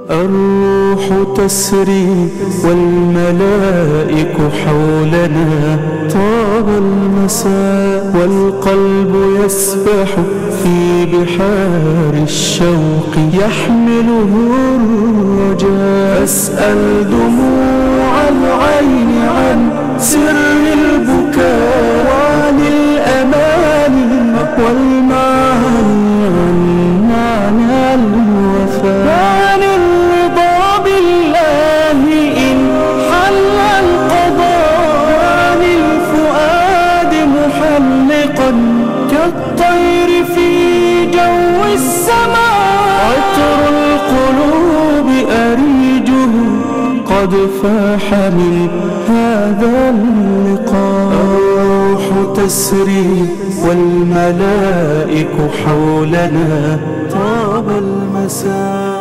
الروح تسري والملائك حولنا طاب المساء والقلب يسبح في بحار الشوق يحمله الرجاء أسأل دموع العين عن سر البكاء وعن الأمان والمعاني عن معنى الوفاء وعن الرضا بالله إن حل القضاء وعن الفؤاد محلقا كالطير في جو السماء عطر القلوب أريجه قد فاح من هذا اللقاء الروح تسري والملائك حولنا طاب المساء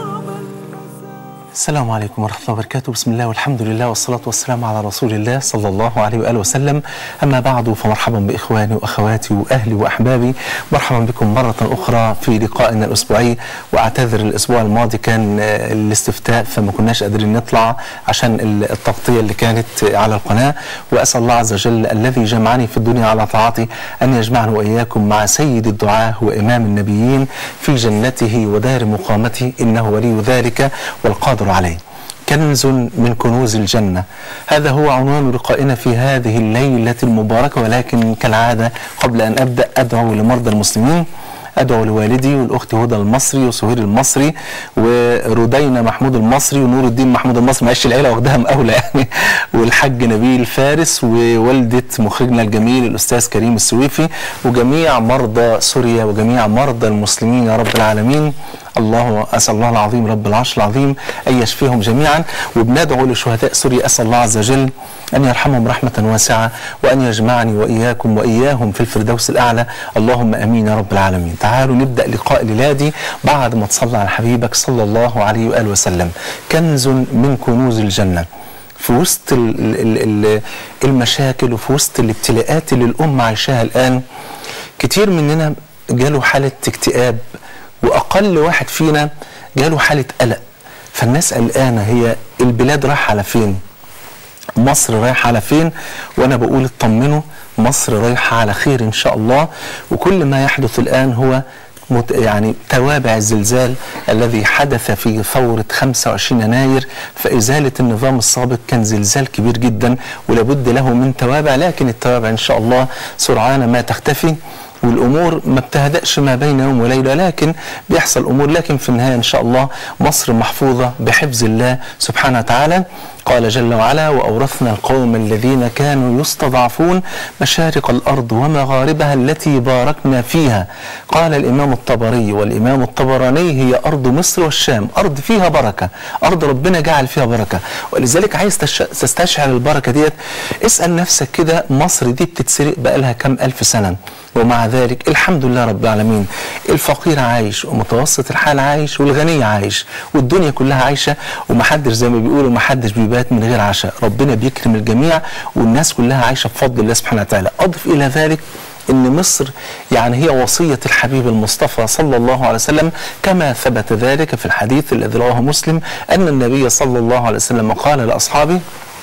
السلام عليكم ورحمة الله وبركاته بسم الله والحمد لله والصلاة والسلام على رسول الله صلى الله عليه وآله وسلم أما بعد فمرحبا بإخواني وأخواتي وأهلي وأحبابي مرحبا بكم مرة أخرى في لقائنا الأسبوعي وأعتذر الأسبوع الماضي كان آه، الاستفتاء فما كناش قادرين نطلع عشان ال- التغطية اللي كانت على القناة وأسأل الله عز وجل الذي جمعني في الدنيا على طاعته أن يجمعني وإياكم مع سيد الدعاة وإمام النبيين في جنته ودار مقامته إنه ولي ذلك والقادر عليه كنز من كنوز الجنة هذا هو عنوان لقائنا في هذه الليلة المباركة ولكن كالعادة قبل أن أبدأ أدعو لمرضى المسلمين أدعو لوالدي والأخت هدى المصري وسهير المصري ورودينا محمود المصري ونور الدين محمود المصري معلش العيلة واخدها مقاولة يعني والحاج نبيل فارس ووالدة مخرجنا الجميل الأستاذ كريم السويفي وجميع مرضى سوريا وجميع مرضى المسلمين يا رب العالمين الله اسال الله العظيم رب العرش العظيم ان يشفيهم جميعا وبندعو لشهداء سوريا اسال الله عز وجل ان يرحمهم رحمه واسعه وان يجمعني واياكم واياهم في الفردوس الاعلى اللهم امين يا رب العالمين تعالوا نبدا لقاء ليلادي بعد ما تصلى على حبيبك صلى الله عليه واله وسلم كنز من كنوز الجنه في وسط ال- ال- ال- المشاكل وفي وسط الابتلاءات اللي الامه عايشاها الان كتير مننا جاله حاله اكتئاب واقل واحد فينا جاله حاله قلق فالناس قلقانه هي البلاد رايحه على فين مصر رايحه على فين وانا بقول اطمنوا مصر رايحه على خير ان شاء الله وكل ما يحدث الان هو مت- يعني توابع الزلزال الذي حدث في ثورة 25 يناير فإزالة النظام السابق كان زلزال كبير جدا ولابد له من توابع لكن التوابع إن شاء الله سرعان ما تختفي والامور ما بتهدأش ما بين يوم وليله لكن بيحصل امور لكن في النهايه ان شاء الله مصر محفوظه بحفظ الله سبحانه وتعالى قال جل وعلا واورثنا القوم الذين كانوا يستضعفون مشارق الارض ومغاربها التي باركنا فيها قال الامام الطبري والامام الطبراني هي ارض مصر والشام ارض فيها بركه ارض ربنا جعل فيها بركه ولذلك عايز تش- تستشعر البركه ديت اسال نفسك كده مصر دي بتتسرق بقالها كام الف سنه ومع ذلك الحمد لله رب العالمين الفقير عايش ومتوسط الحال عايش والغني عايش والدنيا كلها عايشه ومحدش زي ما بيقولوا محدش بيبات من غير عشاء ربنا بيكرم الجميع والناس كلها عايشه بفضل الله سبحانه وتعالى اضف الى ذلك ان مصر يعني هي وصيه الحبيب المصطفى صلى الله عليه وسلم كما ثبت ذلك في الحديث الذي رواه مسلم ان النبي صلى الله عليه وسلم قال لاصحابه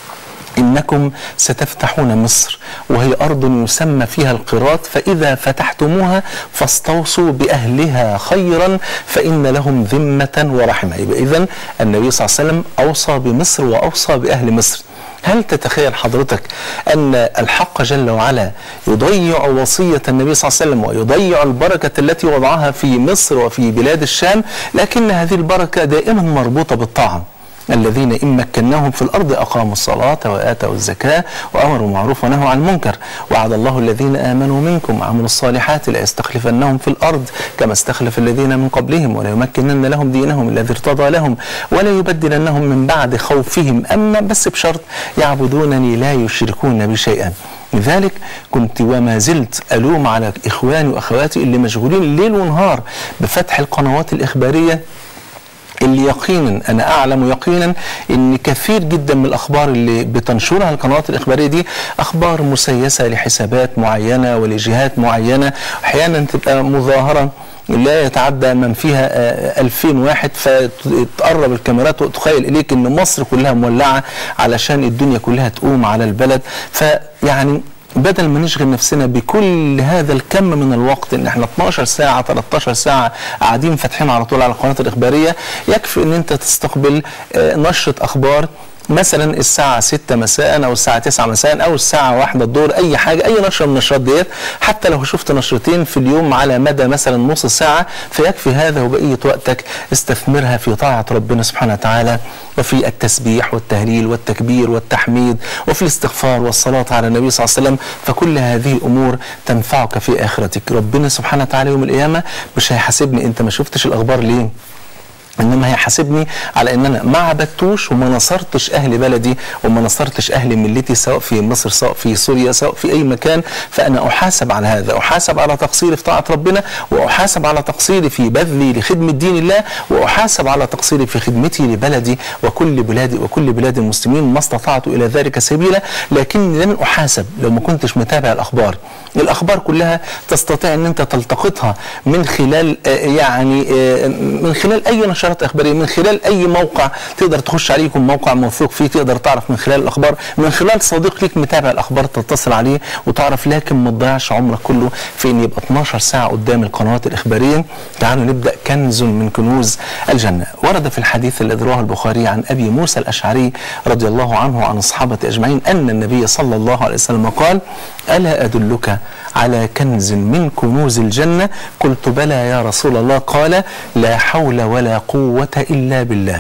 إنكم ستفتحون مصر وهي أرض يسمى فيها القراط فإذا فتحتموها فاستوصوا بأهلها خيرا فإن لهم ذمة ورحمة يبقى إذن النبي صلى الله عليه وسلم أوصى بمصر وأوصى بأهل مصر هل تتخيل حضرتك أن الحق جل وعلا يضيع وصية النبي صلى الله عليه وسلم ويضيع البركة التي وضعها في مصر وفي بلاد الشام لكن هذه البركة دائما مربوطة بالطاعة الذين إن مكناهم في الأرض أقاموا الصلاة وآتوا الزكاة وأمروا بالمعروف ونهوا عن المنكر وعد الله الذين آمنوا منكم وعملوا الصالحات ليستخلفنهم في الأرض كما استخلف الذين من قبلهم وليمكنن لهم دينهم الذي ارتضى لهم ولا يبدلنهم من بعد خوفهم أما بس بشرط يعبدونني لا يشركون بي شيئا لذلك كنت وما زلت ألوم على إخواني وأخواتي اللي مشغولين ليل ونهار بفتح القنوات الإخبارية اللي يقينا انا اعلم يقينا ان كثير جدا من الاخبار اللي بتنشرها القنوات الاخباريه دي اخبار مسيسه لحسابات معينه ولجهات معينه احيانا تبقى مظاهره لا يتعدى من فيها آه، 2000 واحد فتقرب الكاميرات وتخيل اليك ان مصر كلها مولعه علشان الدنيا كلها تقوم على البلد فيعني بدل ما نشغل نفسنا بكل هذا الكم من الوقت ان احنا 12 ساعه 13 ساعه قاعدين فاتحين على طول على القناه الاخباريه يكفي ان انت تستقبل آه، نشره اخبار مثلا الساعة 6 مساء أو الساعة 9 مساء أو الساعة 1 الظهر أي حاجة أي نشرة من النشرات ديت حتى لو شفت نشرتين في اليوم على مدى مثلا نص ساعة فيكفي هذا وبقية وقتك استثمرها في طاعة ربنا سبحانه وتعالى وفي التسبيح والتهليل والتكبير والتحميد وفي الاستغفار والصلاة على النبي صلى الله عليه وسلم فكل هذه الأمور تنفعك في آخرتك ربنا سبحانه وتعالى يوم القيامة مش هيحاسبني أنت ما شفتش الأخبار ليه انما هيحاسبني على ان انا ما عبدتوش وما نصرتش اهل بلدي وما نصرتش اهل ملتي سواء في مصر سواء في سوريا سواء في اي مكان فانا احاسب على هذا احاسب على تقصيري في طاعه ربنا واحاسب على تقصيري في بذلي لخدمه دين الله واحاسب على تقصيري في خدمتي لبلدي وكل بلادي وكل بلاد المسلمين ما استطعت الى ذلك سبيلا لكني لن احاسب لو ما كنتش متابع الاخبار الاخبار كلها تستطيع ان انت تلتقطها من خلال آه، يعني آه، من خلال اي نشرات اخباريه من خلال اي موقع تقدر تخش عليه يكون موقع موثوق فيه تقدر تعرف من خلال الاخبار من خلال صديق ليك متابع الاخبار تتصل عليه وتعرف لكن ما تضيعش عمرك كله في ان يبقى 12 ساعه قدام القنوات الاخباريه تعالوا نبدا كنز من كنوز الجنه ورد في الحديث الذي رواه البخاري عن ابي موسى الاشعري رضي الله عنه وعن الصحابه اجمعين ان النبي صلى الله عليه وسلم قال الا ادلك على كنز من كنوز الجنه قلت بلى يا رسول الله قال لا حول ولا قوه الا بالله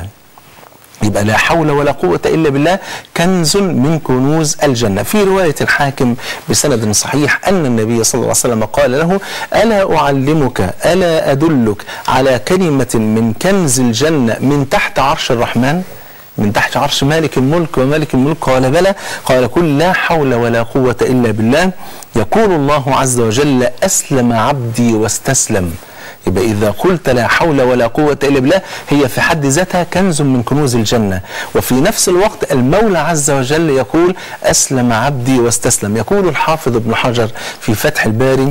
يبقى لا حول ولا قوة إلا بالله كنز من كنوز الجنة في رواية الحاكم بسند صحيح أن النبي صلى الله عليه وسلم قال له ألا أعلمك ألا أدلك على كلمة من كنز الجنة من تحت عرش الرحمن من تحت عرش مالك الملك ومالك الملك قال بلى قال قل لا حول ولا قوة إلا بالله يقول الله عز وجل أسلم عبدي واستسلم يبقى إذا قلت لا حول ولا قوة إلا بالله هي في حد ذاتها كنز من كنوز الجنة وفي نفس الوقت المولى عز وجل يقول أسلم عبدي واستسلم يقول الحافظ ابن حجر في فتح الباري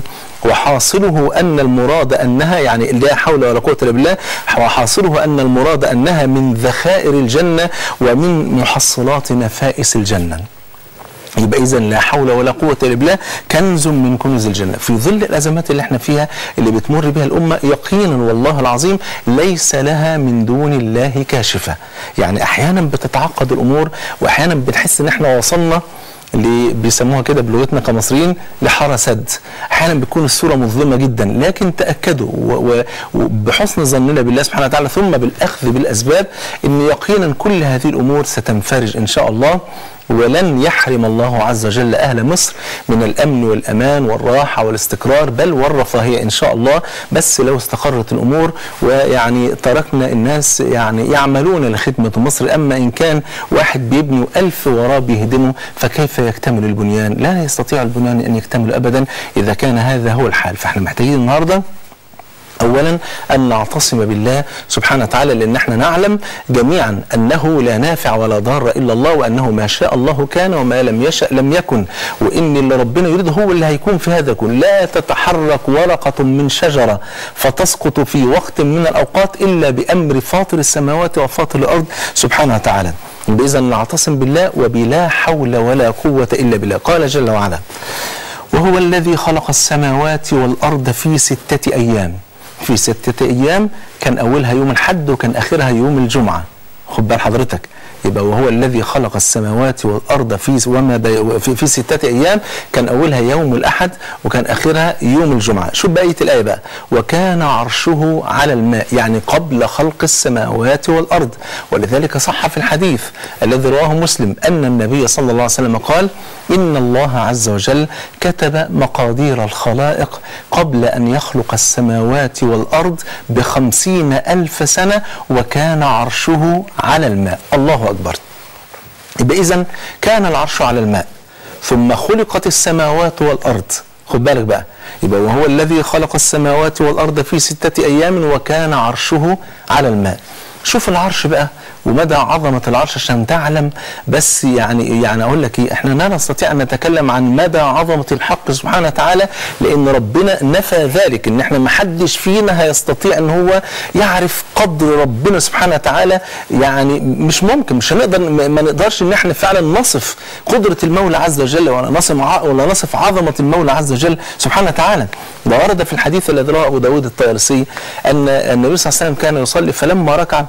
وحاصله أن المراد أنها يعني لا حول ولا قوة إلا بالله وحاصله أن المراد أنها من ذخائر الجنة ومن محصلات نفائس الجنة يبقى اذا لا حول ولا قوه الا بالله كنز من كنوز الجنه في ظل الازمات اللي احنا فيها اللي بتمر بها الامه يقينا والله العظيم ليس لها من دون الله كاشفه يعني احيانا بتتعقد الامور واحيانا بنحس ان احنا وصلنا اللي بيسموها كده بلغتنا كمصريين لحارة سد احيانا بتكون الصوره مظلمه جدا لكن تاكدوا و- و- وبحسن ظننا بالله سبحانه وتعالى ثم بالاخذ بالاسباب ان يقينا كل هذه الامور ستنفرج ان شاء الله ولن يحرم الله عز وجل اهل مصر من الامن والامان والراحه والاستقرار بل والرفاهيه ان شاء الله بس لو استقرت الامور ويعني تركنا الناس يعني يعملون لخدمه مصر اما ان كان واحد بيبني ألف وراه بيهدمه فكيف يكتمل البنيان؟ لا يستطيع البنيان ان يكتمل ابدا اذا كان هذا هو الحال فاحنا محتاجين النهارده اولا ان نعتصم بالله سبحانه وتعالى لان احنا نعلم جميعا انه لا نافع ولا ضار الا الله وانه ما شاء الله كان وما لم يشا لم يكن وان اللي ربنا يريده هو اللي هيكون في هذا الكون لا تتحرك ورقه من شجره فتسقط في وقت من الاوقات الا بامر فاطر السماوات وفاطر الارض سبحانه وتعالى اذا نعتصم بالله وبلا حول ولا قوه الا بالله قال جل وعلا وهو الذي خلق السماوات والارض في سته ايام في ستة أيام كان أولها يوم الحد وكان آخرها يوم الجمعة خد بال حضرتك يبقى وهو الذي خلق السماوات والأرض في وما بي في, في ستة أيام كان أولها يوم الأحد وكان آخرها يوم الجمعة شوف بقية الآية بقى وكان عرشه على الماء يعني قبل خلق السماوات والأرض ولذلك صح في الحديث الذي رواه مسلم أن النبي صلى الله عليه وسلم قال إن الله عز وجل كتب مقادير الخلائق قبل أن يخلق السماوات والأرض بخمسين ألف سنة وكان عرشه على الماء الله أكبر يبقى إذا كان العرش على الماء ثم خلقت السماوات والأرض خد بالك بقى يبقى وهو الذي خلق السماوات والأرض في ستة أيام وكان عرشه على الماء شوف العرش بقى ومدى عظمة العرش عشان تعلم بس يعني يعني أقول لك إيه إحنا لا نستطيع أن نتكلم عن مدى عظمة الحق سبحانه وتعالى لأن ربنا نفى ذلك إن إحنا ما حدش فينا هيستطيع إن هو يعرف قدر ربنا سبحانه وتعالى يعني مش ممكن مش هنقدر ما نقدرش إن إحنا فعلا نصف قدرة المولى عز وجل ولا نصف ولا نصف عظمة المولى عز وجل سبحانه وتعالى ده ورد في الحديث الذي رواه أبو داود الطيالسي أن النبي صلى الله عليه وسلم كان يصلي فلما ركع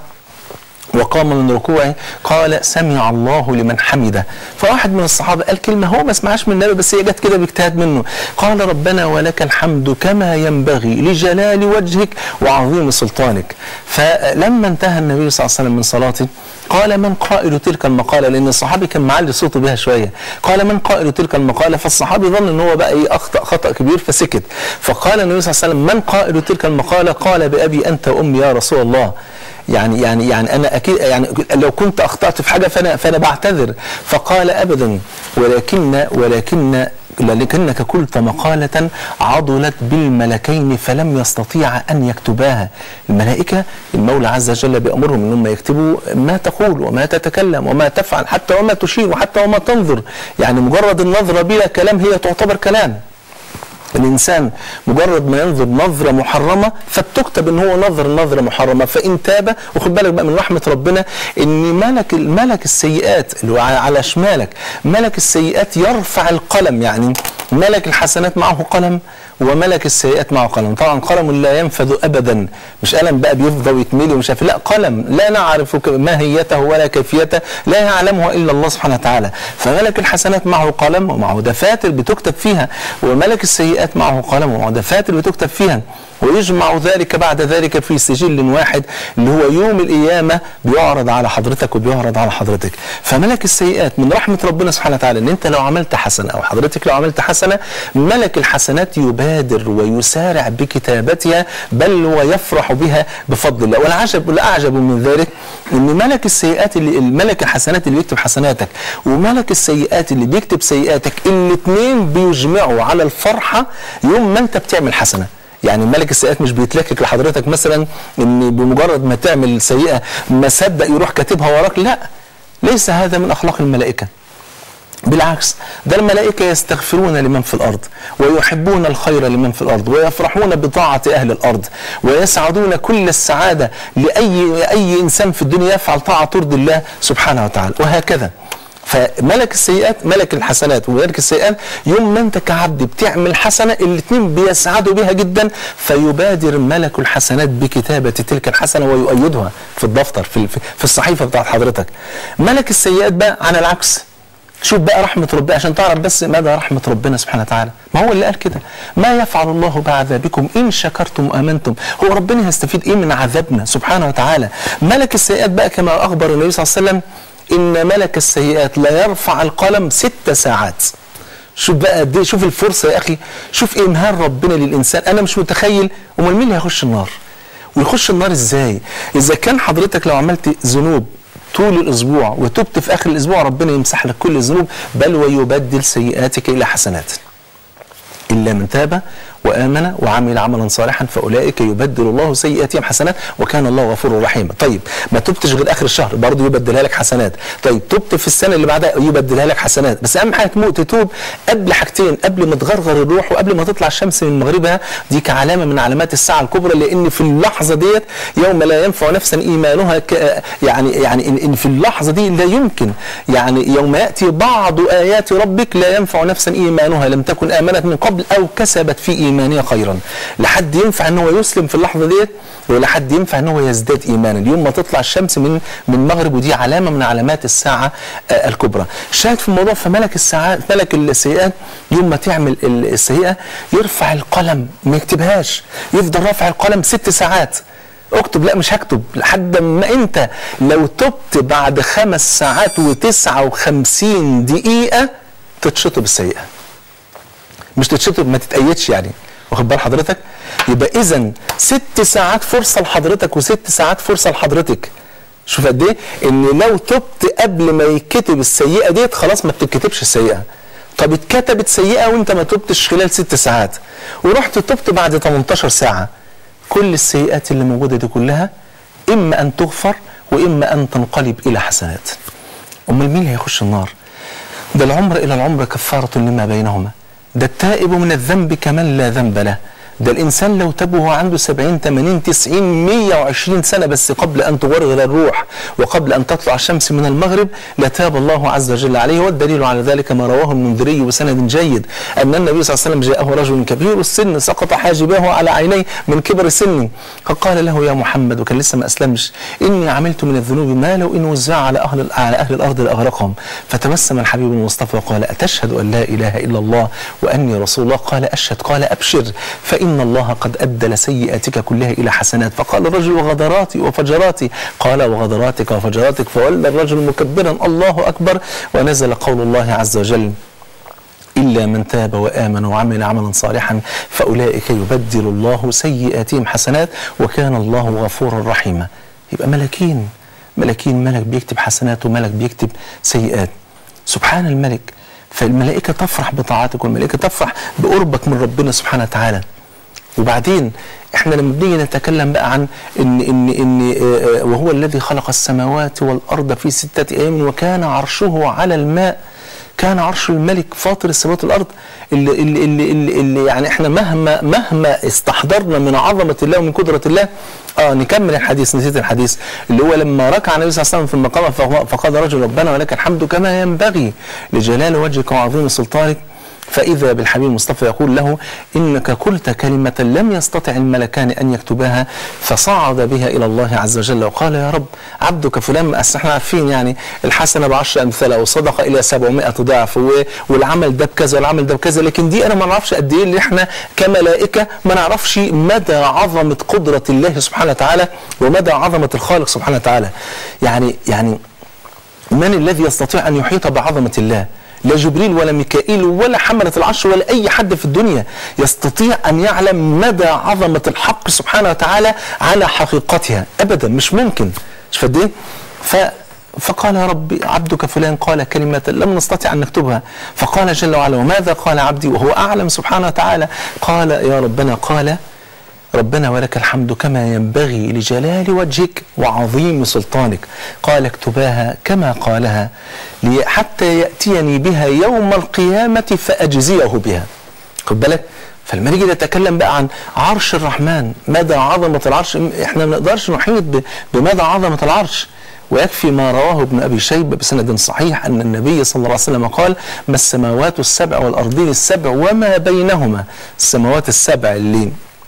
وقام من ركوعه قال سمع الله لمن حمده فواحد من الصحابه قال كلمه هو ما سمعهاش من النبي بس هي جت كده باجتهاد منه قال ربنا ولك الحمد كما ينبغي لجلال وجهك وعظيم سلطانك فلما انتهى النبي صلى الله عليه وسلم من صلاته قال من قائل تلك المقاله لان الصحابي كان معلي صوته بها شويه قال من قائل تلك المقاله فالصحابي ظن ان هو بقى ايه اخطا خطا كبير فسكت فقال النبي صلى الله عليه وسلم من قائل تلك المقاله قال بابي انت وامي يا رسول الله يعني يعني يعني انا اكيد يعني لو كنت اخطات في حاجه فانا فانا بعتذر فقال ابدا ولكن ولكن لكنك قلت مقالة عضلت بالملكين فلم يستطيع أن يكتباها الملائكة المولى عز وجل بأمرهم أنهم يكتبوا ما تقول وما تتكلم وما تفعل حتى وما تشير وحتى وما تنظر يعني مجرد النظرة بلا كلام هي تعتبر كلام الانسان مجرد ما ينظر نظره محرمه فبتكتب ان هو نظر نظره محرمه فان تاب وخد بالك بقى من رحمه ربنا ان ملك ملك السيئات اللي هو على شمالك ملك السيئات يرفع القلم يعني ملك الحسنات معه قلم وملك السيئات معه قلم طبعا قلم لا ينفذ ابدا مش قلم بقى بيفضل يتملي ومش عارف لا قلم لا نعرف ماهيته ولا كيفيته لا يعلمها الا الله سبحانه وتعالى فملك الحسنات معه قلم ومعه دفاتر بتكتب فيها وملك السيئات معه قلم ومعه دفاتر بتكتب فيها ويجمع ذلك بعد ذلك في سجل واحد اللي هو يوم القيامة بيعرض على حضرتك وبيعرض على حضرتك فملك السيئات من رحمة ربنا سبحانه وتعالى ان انت لو عملت حسنة او حضرتك لو عملت حسنة ملك الحسنات يبادر ويسارع بكتابتها بل ويفرح بها بفضل الله والعجب والأعجب من ذلك ان ملك السيئات اللي الملك الحسنات اللي بيكتب حسناتك وملك السيئات اللي بيكتب سيئاتك الاثنين بيجمعوا على الفرحة يوم ما انت بتعمل حسنة يعني ملك السيئات مش بيتلكك لحضرتك مثلا ان بمجرد ما تعمل سيئه ما صدق يروح كاتبها وراك لا ليس هذا من اخلاق الملائكه بالعكس ده الملائكة يستغفرون لمن في الأرض ويحبون الخير لمن في الأرض ويفرحون بطاعة أهل الأرض ويسعدون كل السعادة لأي أي إنسان في الدنيا يفعل طاعة ترضي الله سبحانه وتعالى وهكذا فملك السيئات ملك الحسنات وملك السيئات يوم ما انت كعبد بتعمل حسنه الاثنين بيسعدوا بها جدا فيبادر ملك الحسنات بكتابه تلك الحسنه ويؤيدها في الدفتر في في الصحيفه بتاعت حضرتك. ملك السيئات بقى على العكس شوف بقى رحمة ربنا عشان تعرف بس مدى رحمة ربنا سبحانه وتعالى ما هو اللي قال كده ما يفعل الله بعذابكم إن شكرتم وآمنتم هو ربنا هيستفيد إيه من عذابنا سبحانه وتعالى ملك السيئات بقى كما أخبر النبي صلى الله عليه وسلم ان ملك السيئات لا يرفع القلم ست ساعات شوف بقى قد شوف الفرصه يا اخي شوف امهال ربنا للانسان انا مش متخيل امال مين اللي هيخش النار ويخش النار ازاي اذا كان حضرتك لو عملت ذنوب طول الاسبوع وتبت في اخر الاسبوع ربنا يمسح لك كل الذنوب بل ويبدل سيئاتك الى حسنات الا من تاب وامن وعمل عملا صالحا فاولئك يبدل الله سيئاتهم حسنات وكان الله غفورا رحيما طيب ما تبتش غير اخر الشهر برضه يبدلها لك حسنات طيب تبت في السنه اللي بعدها يبدلها لك حسنات بس اهم حاجه تموت تتوب قبل حاجتين قبل ما تغرغر الروح وقبل ما تطلع الشمس من مغربها دي كعلامه من علامات الساعه الكبرى لان في اللحظه ديت يوم لا ينفع نفسا ايمانها ك يعني يعني إن, ان في اللحظه دي لا يمكن يعني يوم ياتي بعض ايات ربك لا ينفع نفسا ايمانها لم تكن امنت من قبل او كسبت في ايمانها خيرا لحد ينفع ان هو يسلم في اللحظه ديت ولا حد ينفع ان هو يزداد ايمانا اليوم ما تطلع الشمس من من المغرب ودي علامه من علامات الساعه آه الكبرى شاهد في الموضوع فملك الساعات ملك السيئات يوم ما تعمل السيئه يرفع القلم ما يكتبهاش يفضل رافع القلم ست ساعات اكتب لا مش هكتب لحد ما انت لو تبت بعد خمس ساعات وتسعة وخمسين دقيقة تتشطب السيئة مش تتشطب ما تتأيدش يعني واخد بال حضرتك يبقى اذا ست ساعات فرصه لحضرتك وست ساعات فرصه لحضرتك شوف قد ايه ان لو تبت قبل ما يتكتب السيئه ديت خلاص ما بتتكتبش السيئه طب اتكتبت سيئه وانت ما تبتش خلال ست ساعات ورحت تبت بعد 18 ساعه كل السيئات اللي موجوده دي كلها اما ان تغفر وإما أن تنقلب إلى حسنات أمال مين اللي هيخش النار ده العمر إلى العمر كفارة لما بينهما ده التائب من الذنب كمن لا ذنب له ده الإنسان لو تاب وهو عنده 70 80 90 120 سنة بس قبل أن تغرغر الروح وقبل أن تطلع الشمس من المغرب لتاب الله عز وجل عليه والدليل على ذلك ما رواه المنذري بسند جيد أن النبي صلى الله عليه وسلم جاءه رجل كبير السن سقط حاجباه على عينيه من كبر سنه فقال له يا محمد وكان لسه ما أسلمش إني عملت من الذنوب ما لو إن وزع على أهل على أهل الأرض لأغرقهم فتبسم الحبيب المصطفى وقال أتشهد أن لا إله إلا الله وأني رسول الله قال أشهد قال أبشر فإن الله قد أبدل سيئاتك كلها إلى حسنات فقال الرجل وغدراتي وفجراتي قال وغدراتك وفجراتك فولى الرجل مكبرا الله أكبر ونزل قول الله عز وجل إلا من تاب وآمن وعمل عملا صالحا فأولئك يبدل الله سيئاتهم حسنات وكان الله غفورا رحيما يبقى ملكين ملكين ملك بيكتب حسنات وملك بيكتب سيئات سبحان الملك فالملائكة تفرح بطاعتك والملائكة تفرح بقربك من ربنا سبحانه وتعالى وبعدين احنا لما بنيجي نتكلم بقى عن ان ان ان آه، آه، وهو الذي خلق السماوات والارض في سته ايام وكان عرشه على الماء كان عرش الملك فاطر السماوات والارض اللي, اللي, اللي, اللي, اللي يعني احنا مهما مهما استحضرنا من عظمه الله ومن قدره الله اه نكمل الحديث نسيت الحديث اللي هو لما ركع النبي صلى الله عليه وسلم في المقام فق- فقال رجل ربنا ولك الحمد كما ينبغي لجلال وجهك وعظيم سلطانك فإذا بالحبيب المصطفى يقول له إنك قلت كلمة لم يستطع الملكان أن يكتباها فصعد بها إلى الله عز وجل وقال يا رب عبدك فلان أصل احنا عارفين يعني الحسنة بعشر أمثالها وصدقة إلى 700 ضعف و- والعمل ده بكذا والعمل ده بكذا لكن دي أنا ما نعرفش قد إيه اللي احنا كملائكة ما نعرفش مدى عظمة قدرة الله سبحانه وتعالى ومدى عظمة الخالق سبحانه وتعالى يعني يعني من الذي يستطيع أن يحيط بعظمة الله لا جبريل ولا ميكائيل ولا حملة العرش ولا أي حد في الدنيا يستطيع أن يعلم مدى عظمة الحق سبحانه وتعالى على حقيقتها أبدا مش ممكن مش فاهم إيه؟ ف فقال يا رب عبدك فلان قال كلمة لم نستطع أن نكتبها فقال جل وعلا وماذا قال عبدي وهو أعلم سبحانه وتعالى قال يا ربنا قال ربنا ولك الحمد كما ينبغي لجلال وجهك وعظيم سلطانك قال اكتباها كما قالها لي- حتى يأتيني بها يوم القيامة فأجزيه بها خد بالك فلما نيجي نتكلم بقى عن عرش الرحمن مدى عظمة العرش احنا ما نقدرش نحيط ب- بمدى عظمة العرش ويكفي ما رواه ابن ابي شيبه بسند صحيح ان النبي صلى الله عليه وسلم قال ما السماوات السبع والارضين السبع وما بينهما السماوات السبع اللي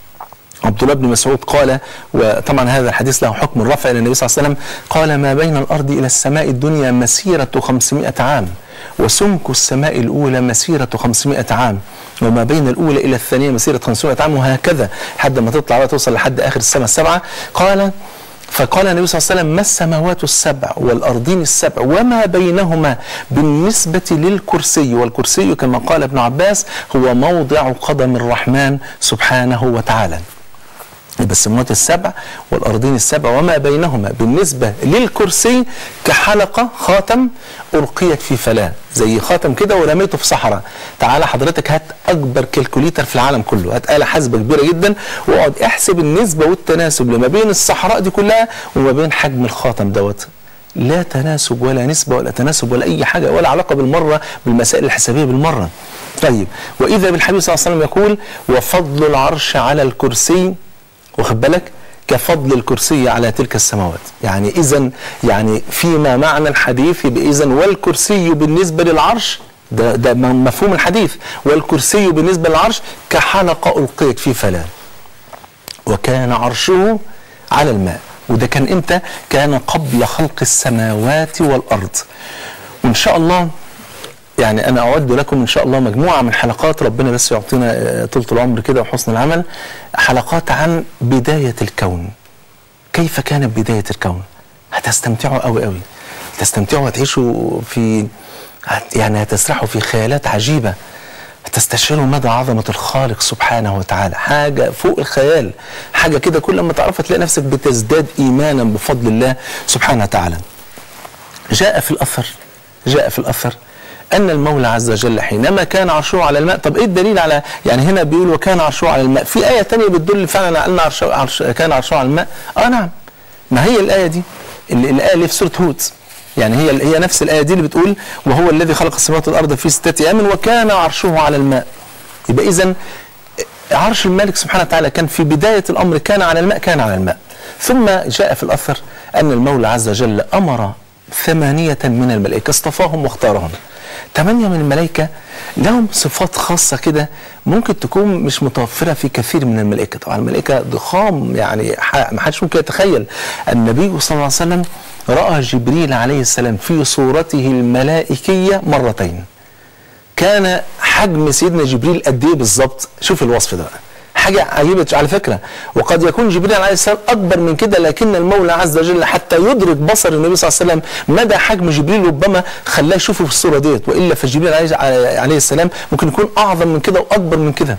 عبد الله بن مسعود قال وطبعا هذا الحديث له حكم الرفع الى النبي صلى الله عليه وسلم قال ما بين الارض الى السماء الدنيا مسيره 500 عام وسمك السماء الاولى مسيره 500 عام وما بين الاولى الى الثانيه مسيره 500 عام وهكذا لحد ما تطلع بقى توصل لحد اخر السماء السبعه قال فقال النبي صلى الله عليه وسلم ما السماوات السبع والأرضين السبع وما بينهما بالنسبة للكرسي والكرسي كما قال ابن عباس هو موضع قدم الرحمن سبحانه وتعالى يبقى السماوات السبع والأرضين السبع وما بينهما بالنسبة للكرسي كحلقة خاتم ألقيت في فلاة زي خاتم كده ورميته في صحراء تعالى حضرتك هات أكبر كالكوليتر في العالم كله هات آلة حاسبة كبيرة جدا واقعد احسب النسبة والتناسب لما بين الصحراء دي كلها وما بين حجم الخاتم دوت لا تناسب ولا نسبة ولا تناسب ولا أي حاجة ولا علاقة بالمرة بالمسائل الحسابية بالمرة طيب وإذا بالحبيب صلى الله عليه وسلم يقول وفضل العرش على الكرسي واخد بالك كفضل الكرسي على تلك السماوات يعني اذا يعني فيما معنى الحديث يبقى اذا والكرسي بالنسبه للعرش ده ده مفهوم الحديث والكرسي بالنسبه للعرش كحلقه القيت في فلاه وكان عرشه على الماء وده كان امتى كان قبل خلق السماوات والارض وان شاء الله يعني انا اعد لكم ان شاء الله مجموعه من حلقات ربنا بس يعطينا آه، طولة العمر كده وحسن العمل حلقات عن بدايه الكون كيف كانت بدايه الكون هتستمتعوا قوي قوي هتستمتعوا وهتعيشوا في هت- يعني هتسرحوا في خيالات عجيبه هتستشعروا مدى عظمة الخالق سبحانه وتعالى حاجة فوق الخيال حاجة كده كل ما تعرفها تلاقي نفسك بتزداد إيمانا بفضل الله سبحانه وتعالى جاء في الأثر جاء في الأثر أن المولى عز وجل حينما كان عرشه على الماء طب إيه الدليل على يعني هنا بيقول وكان عرشه على الماء في آية تانية بتدل فعلا على أن عرشه عرش كان عرشه على الماء آه نعم ما هي الآية دي اللي الآية اللي في سورة هود يعني هي هي نفس الآية دي اللي بتقول وهو الذي خلق السماوات والأرض في ستة أيام وكان عرشه على الماء يبقى إذا عرش الملك سبحانه وتعالى كان في بداية الأمر كان على الماء كان على الماء ثم جاء في الأثر أن المولى عز وجل أمر ثمانية من الملائكة اصطفاهم واختارهم ثمانية من الملائكة لهم صفات خاصة كده ممكن تكون مش متوفرة في كثير من الملائكة طبعا الملائكة ضخام يعني ح- ما حدش ممكن يتخيل النبي صلى الله عليه وسلم رأى جبريل عليه السلام في صورته الملائكية مرتين كان حجم سيدنا جبريل قد ايه بالظبط شوف الوصف ده بقى حاجة عجيبة على فكرة وقد يكون جبريل عليه السلام أكبر من كده لكن المولى عز وجل حتى يدرك بصر النبي صلى الله عليه وسلم مدى حجم جبريل ربما خلاه يشوفه في الصورة ديت وإلا فجبريل عليه عليه السلام ممكن يكون أعظم من كده وأكبر من كده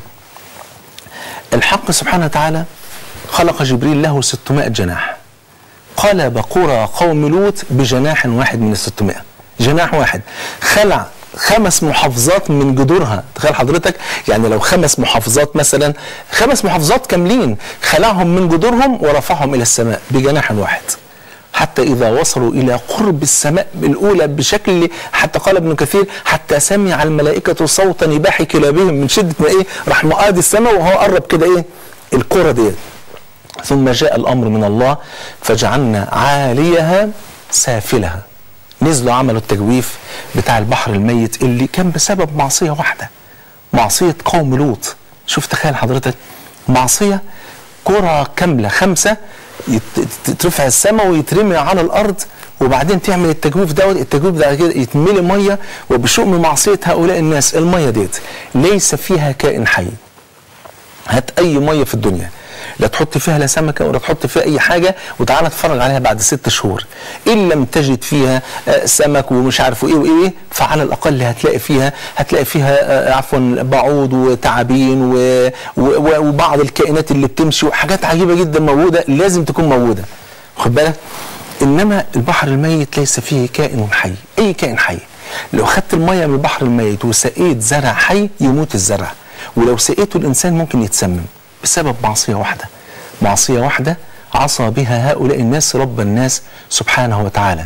الحق سبحانه وتعالى خلق جبريل له 600 جناح قلب قرى قوم لوط بجناح واحد من ال 600 جناح واحد خلع خمس محافظات من جذورها تخيل حضرتك يعني لو خمس محافظات مثلا خمس محافظات كاملين خلعهم من جذورهم ورفعهم الى السماء بجناح واحد حتى إذا وصلوا إلى قرب السماء الأولى بشكل حتى قال ابن كثير حتى سمع الملائكة صوت نباح كلابهم من شدة ما إيه راح مقاد السماء وهو قرب كده إيه القرى ديت ثم جاء الأمر من الله فجعلنا عاليها سافلها نزلوا عملوا التجويف بتاع البحر الميت اللي كان بسبب معصية واحدة معصية قوم لوط شوف تخيل حضرتك معصية كرة كاملة خمسة يت- تترفع السماء ويترمي على الأرض وبعدين تعمل التجويف دوت التجويف ده كده يتملي مية وبشؤم معصية هؤلاء الناس المية ديت ليس فيها كائن حي هات اي ميه في الدنيا لا تحط فيها لا سمكه ولا تحط فيها اي حاجه وتعالى اتفرج عليها بعد ست شهور ان لم تجد فيها آه، سمك ومش عارف ايه وايه وإيه، فعلى الاقل هتلاقي فيها هتلاقي فيها آه، عفوا بعوض وتعابين و- و- وبعض الكائنات اللي بتمشي وحاجات عجيبه جدا موجوده لازم تكون موجوده خد بالك انما البحر الميت ليس فيه كائن حي اي كائن حي لو خدت الميه من البحر الميت وسقيت زرع حي يموت الزرع ولو سقيته الانسان ممكن يتسمم بسبب معصيه واحده معصيه واحده عصى بها هؤلاء الناس رب الناس سبحانه وتعالى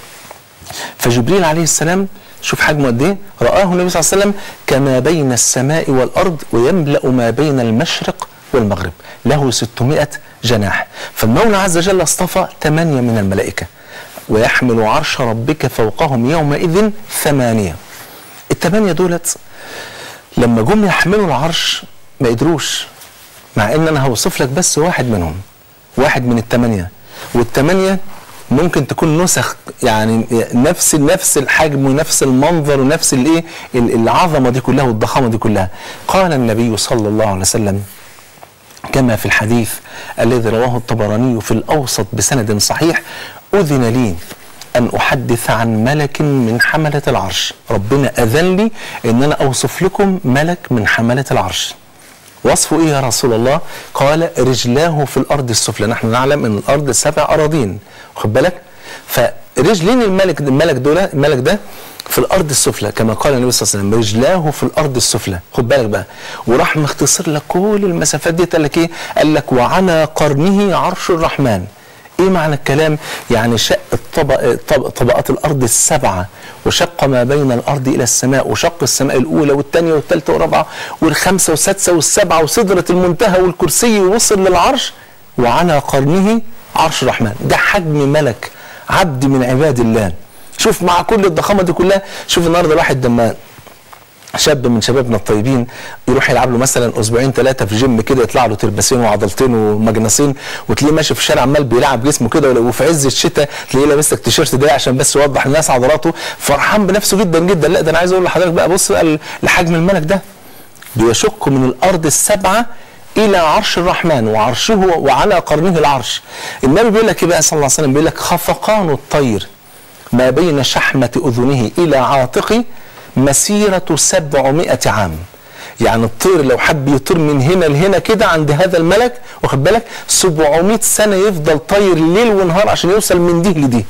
فجبريل عليه السلام شوف حجمه قد ايه رآه النبي صلى الله عليه وسلم كما بين السماء والأرض ويملأ ما بين المشرق والمغرب له 600 جناح فالمولى عز وجل اصطفى ثمانية من الملائكة ويحمل عرش ربك فوقهم يومئذ ثمانية الثمانية دولت لما جم يحملوا العرش ما قدروش مع ان انا هوصف لك بس واحد منهم واحد من الثمانية والثمانية ممكن تكون نسخ يعني نفس نفس الحجم ونفس المنظر ونفس الايه ال- العظمه دي كلها والضخامه دي كلها قال النبي صلى الله عليه وسلم كما في الحديث الذي رواه الطبراني في الأوسط بسند صحيح أذن لي أن أحدث عن ملك من حملة العرش ربنا أذن لي أن أنا أوصف لكم ملك من حملة العرش وصفه إيه يا رسول الله قال رجلاه في الأرض السفلى نحن نعلم أن الأرض سبع أراضين خد بالك فرجلين الملك الملك دول الملك ده في الارض السفلى كما قال النبي صلى الله عليه وسلم رجلاه في الارض السفلى خد بالك بقى وراح مختصر لك كل المسافات دي قال لك ايه قال لك وعلى قرنه عرش الرحمن ايه معنى الكلام يعني شق الطبق طب- طبقات الارض السبعه وشق ما بين الارض الى السماء وشق السماء الاولى والثانيه والثالثه والرابعه والخامسه والسادسه والسبعه وسدره المنتهى والكرسي ووصل للعرش وعلى قرنه عرش الرحمن ده حجم ملك عبد من عباد الله شوف مع كل الضخامه دي كلها شوف النهارده الواحد لما شاب من شبابنا الطيبين يروح يلعب له مثلا اسبوعين ثلاثه في جيم كده يطلع له تربسين وعضلتين ومجنسين وتلاقيه ماشي في الشارع عمال بيلعب جسمه كده ولو- وفي عز الشتاء تلاقيه لابس لك تيشيرت ده عشان بس يوضح للناس عضلاته فرحان بنفسه جدا جدا لا ده انا عايز اقول لحضرتك بقى بص بقى لحجم الملك ده بيشق من الارض السبعه الى عرش الرحمن وعرشه وعلى قرنه العرش النبي بيقول لك ايه بقى صلى الله عليه وسلم بيقول لك خفقان الطير ما بين شحمة أذنه إلى عاتقه مسيرة سبعمائة عام يعني الطير لو حب يطير من هنا لهنا كده عند هذا الملك واخد بالك 700 سنة يفضل طاير ليل ونهار عشان يوصل من دي لدي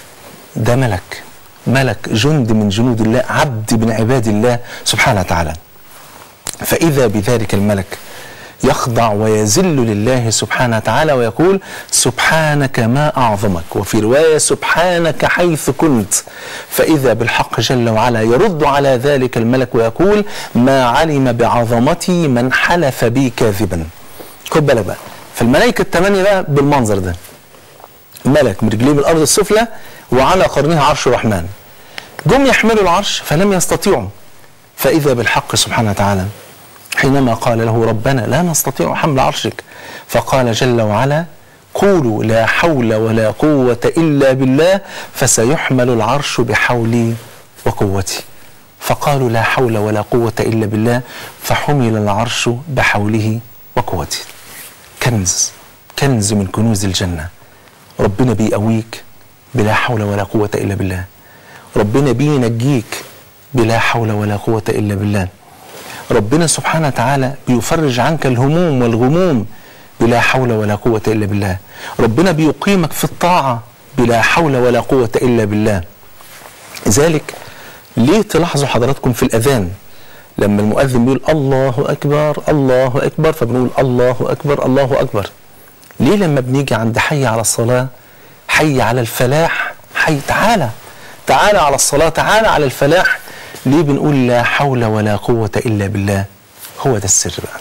ده ملك ملك جند من جنود الله عبد من عباد الله سبحانه وتعالى فإذا بذلك الملك يخضع ويذل لله سبحانه وتعالى ويقول سبحانك ما أعظمك وفي رواية سبحانك حيث كنت فإذا بالحق جل وعلا يرد على ذلك الملك ويقول ما علم بعظمتي من حلف بي كاذبا خد بالك بقى فالملائكة الثمانية بقى بالمنظر ده ملك من رجليه من الأرض السفلى وعلى قرنها عرش الرحمن جم يحملوا العرش فلم يستطيعوا فإذا بالحق سبحانه وتعالى حينما قال له ربنا لا نستطيع حمل عرشك فقال جل وعلا قولوا لا حول ولا قوة إلا بالله فسيحمل العرش بحولي وقوتي فقالوا لا حول ولا قوة إلا بالله فحمل العرش بحوله وقوته كنز كنز من كنوز الجنة ربنا بيقويك بلا حول ولا قوة إلا بالله ربنا بينجيك بلا حول ولا قوة إلا بالله ربنا سبحانه وتعالى بيفرج عنك الهموم والغموم بلا حول ولا قوة إلا بالله ربنا بيقيمك في الطاعة بلا حول ولا قوة إلا بالله لذلك ليه تلاحظوا حضراتكم في الأذان لما المؤذن بيقول الله أكبر الله أكبر فبنقول الله أكبر الله أكبر ليه لما بنيجي عند حي على الصلاة حي على الفلاح حي تعالى تعالى على الصلاة تعالى على الفلاح ليه بنقول لا حول ولا قوة إلا بالله هو ده السر بقى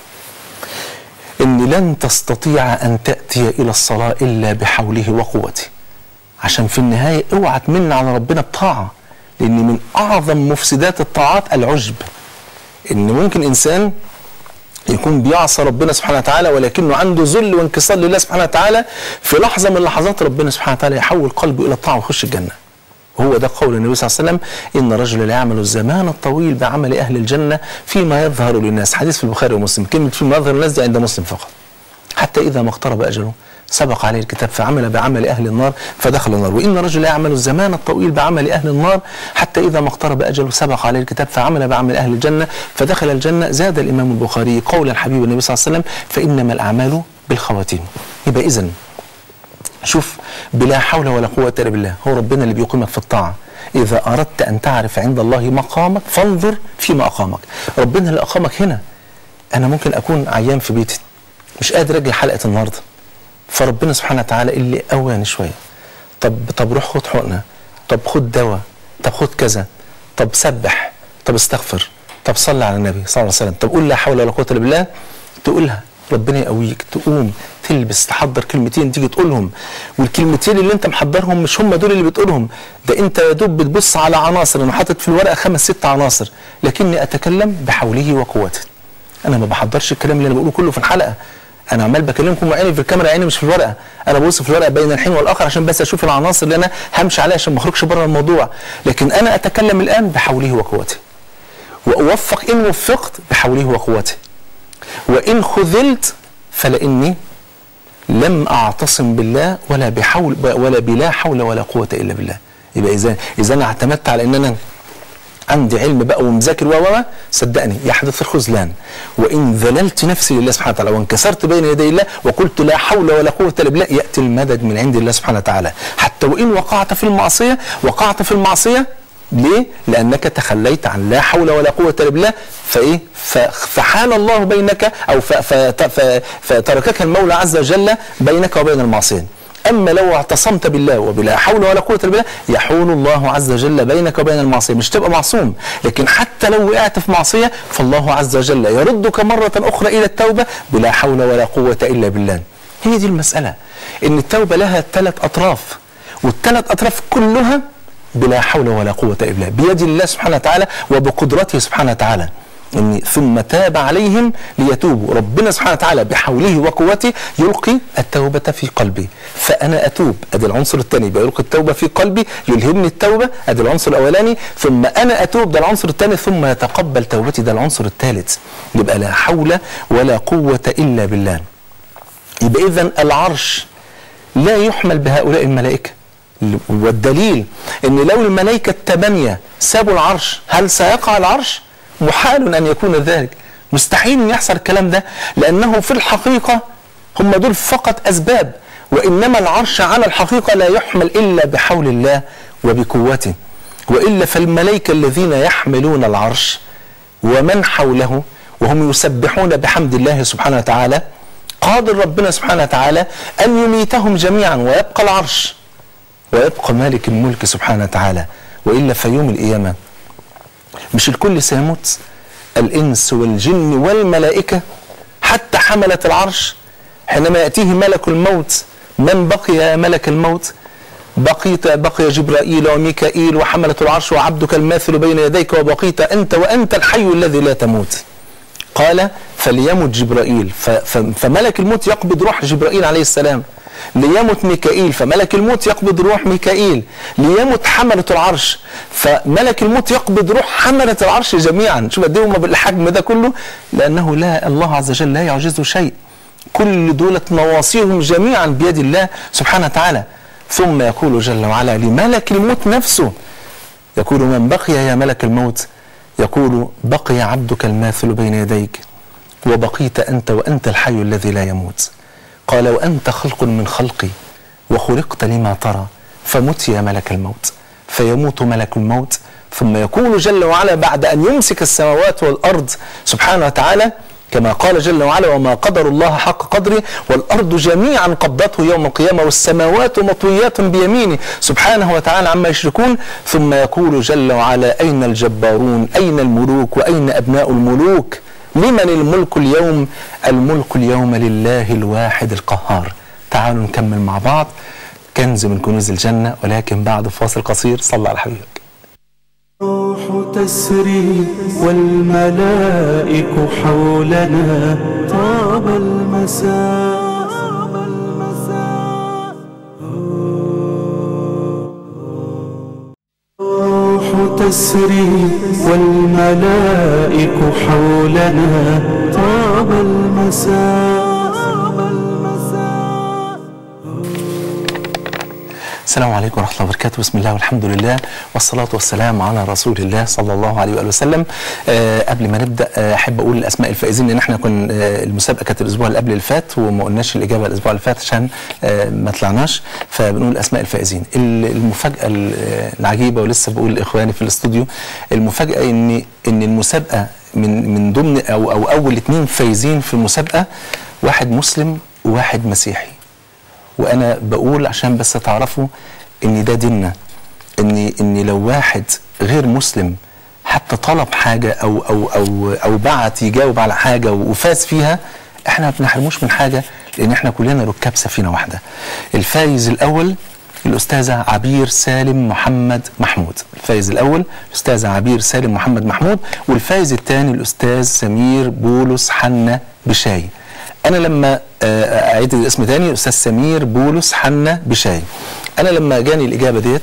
إن لن تستطيع أن تأتي إلى الصلاة إلا بحوله وقوته عشان في النهاية اوعى تمن على ربنا بطاعة لأن من أعظم مفسدات الطاعات العجب إن ممكن إنسان يكون بيعصى ربنا سبحانه وتعالى ولكنه عنده ذل وانكسار لله سبحانه وتعالى في لحظة من لحظات ربنا سبحانه وتعالى يحول قلبه إلى الطاعة ويخش الجنة وهو ده قول النبي صلى الله عليه وسلم إن الرجل لا يعمل الزمان الطويل بعمل أهل الجنة فيما يظهر للناس حديث في البخاري ومسلم كلمة فيما يظهر للناس دي عند مسلم فقط حتى إذا ما اقترب أجله سبق عليه الكتاب فعمل بعمل أهل النار فدخل النار وإن الرجل لا يعمل الزمان الطويل بعمل أهل النار حتى إذا ما اقترب أجله سبق عليه الكتاب فعمل بعمل أهل الجنة فدخل الجنة زاد الإمام البخاري قول الحبيب النبي صلى الله عليه وسلم فإنما الأعمال بالخواتيم يبقى إذن شوف بلا حول ولا قوة إلا بالله هو ربنا اللي بيقيمك في الطاعة إذا أردت أن تعرف عند الله مقامك فانظر فيما أقامك ربنا اللي أقامك هنا أنا ممكن أكون عيان في بيتي مش قادر أجي حلقة النهاردة فربنا سبحانه وتعالى اللي قواني شوية طب طب روح خد حقنة طب خد دواء طب خد كذا طب سبح طب استغفر طب صلي على النبي صلى الله عليه وسلم طب قول لا حول ولا قوة إلا بالله تقولها ربنا يقويك تقوم تلبس تحضر كلمتين تيجي تقولهم والكلمتين اللي انت محضرهم مش هم دول اللي بتقولهم ده انت يا دوب بتبص على عناصر انا حاطط في الورقه خمس ست عناصر لكني اتكلم بحوله وقوته انا ما بحضرش الكلام اللي انا بقوله كله في الحلقه انا عمال بكلمكم وعيني في الكاميرا عيني مش في الورقه انا ببص في الورقه بين الحين والاخر عشان بس اشوف العناصر اللي انا همشي عليها عشان ما اخرجش بره الموضوع لكن انا اتكلم الان بحوله وقوته واوفق ان وفقت بحوله وقوته وإن خذلت فلإني لم أعتصم بالله ولا بحول ولا بلا حول ولا قوة إلا بالله يبقى إذا إذا أنا اعتمدت على إن أنا عندي علم بقى ومذاكر و صدقني يحدث الخذلان وإن ذللت نفسي لله سبحانه وتعالى وانكسرت بين يدي الله وقلت لا حول ولا قوة إلا بالله يأتي المدد من عند الله سبحانه وتعالى حتى وإن وقعت في المعصية وقعت في المعصية ليه؟ لأنك تخليت عن لا حول ولا قوة إلا بالله فإيه؟ فحال الله بينك أو فتركك المولى عز وجل بينك وبين المعصية. أما لو اعتصمت بالله وبلا حول ولا قوة إلا بالله يحول الله عز وجل بينك وبين المعصية مش تبقى معصوم لكن حتى لو وقعت في معصية فالله عز وجل يردك مرة أخرى إلى التوبة بلا حول ولا قوة إلا بالله هي دي المسألة إن التوبة لها ثلاث أطراف والثلاث أطراف كلها بلا حول ولا قوة إلا بالله بيد الله سبحانه وتعالى وبقدرته سبحانه وتعالى إن ثم تاب عليهم ليتوبوا ربنا سبحانه وتعالى بحوله وقوته يلقي التوبة في قلبي فأنا أتوب أدي العنصر الثاني بيلقي التوبة في قلبي يلهمني التوبة أدي العنصر الأولاني ثم أنا أتوب ده العنصر الثاني ثم يتقبل توبتي ده العنصر الثالث يبقى لا حول ولا قوة إلا بالله يبقى إذا العرش لا يحمل بهؤلاء الملائكة والدليل ان لو الملائكه الثمانيه سابوا العرش هل سيقع العرش؟ محال ان يكون ذلك مستحيل ان يحصل الكلام ده لانه في الحقيقه هم دول فقط اسباب وانما العرش على الحقيقه لا يحمل الا بحول الله وبقوته والا فالملائكه الذين يحملون العرش ومن حوله وهم يسبحون بحمد الله سبحانه وتعالى قادر ربنا سبحانه وتعالى أن يميتهم جميعا ويبقى العرش ويبقى مالك الملك سبحانه وتعالى وإلا في يوم القيامة مش الكل سيموت الإنس والجن والملائكة حتى حملة العرش حينما يأتيه ملك الموت من بقي يا ملك الموت بقيت بقي جبرائيل وميكائيل وحملة العرش وعبدك الماثل بين يديك وبقيت أنت وأنت الحي الذي لا تموت قال فليمت جبرائيل ف- ف- فملك الموت يقبض روح جبرائيل عليه السلام ليمت ميكائيل فملك الموت يقبض روح ميكائيل ليمت حملة العرش فملك الموت يقبض روح حملة العرش جميعا شوف قد ايه هم بالحجم ده كله لأنه لا الله عز وجل لا يعجزه شيء كل دولة نواصيهم جميعا بيد الله سبحانه وتعالى ثم يقول جل وعلا لملك الموت نفسه يقول من بقي يا ملك الموت يقول بقي عبدك الماثل بين يديك وبقيت أنت وأنت الحي الذي لا يموت قال وأنت خلق من خلقي وخلقت لما ترى فمت يا ملك الموت فيموت ملك الموت ثم يقول جل وعلا بعد أن يمسك السماوات والأرض سبحانه وتعالى كما قال جل وعلا وما قدر الله حق قدره والأرض جميعا قبضته يوم القيامة والسماوات مطويات بيمينه سبحانه وتعالى عما يشركون ثم يقول جل وعلا أين الجبارون أين الملوك وأين أبناء الملوك لمن الملك اليوم الملك اليوم لله الواحد القهار تعالوا نكمل مع بعض كنز من كنوز الجنة ولكن بعد فاصل قصير صلى على حبيبك الروح تسري والملائك حولنا طاب المساء الروح تسري والملائك حولنا طاب المساء السلام عليكم ورحمة الله وبركاته بسم الله والحمد لله والصلاة والسلام على رسول الله صلى الله عليه وآله وسلم آه قبل ما نبدأ آه، أحب أقول الأسماء الفائزين لأن احنا كنا آه المسابقة كانت الأسبوع اللي قبل اللي فات وما قلناش الإجابة الأسبوع اللي فات عشان آه ما طلعناش فبنقول أسماء الفائزين ال- المفاجأة ال- آه، العجيبة ولسه بقول لإخواني في الاستوديو المفاجأة إن إن المسابقة من من ضمن أو أو أول اتنين فايزين في المسابقة واحد مسلم وواحد مسيحي وانا بقول عشان بس تعرفوا ان ده ديننا ان ان لو واحد غير مسلم حتى طلب حاجه او او او او بعت يجاوب على حاجه وفاز فيها احنا ما بنحرموش من حاجه لان احنا كلنا ركاب سفينه واحده. الفايز الاول الاستاذه عبير سالم محمد محمود الفايز الاول الاستاذه عبير سالم محمد محمود والفايز الثاني الاستاذ سمير بولس حنا بشاي انا لما آه، اعيد الاسم تاني الاستاذ سمير بولس حنا بشاي انا لما جاني الاجابه ديت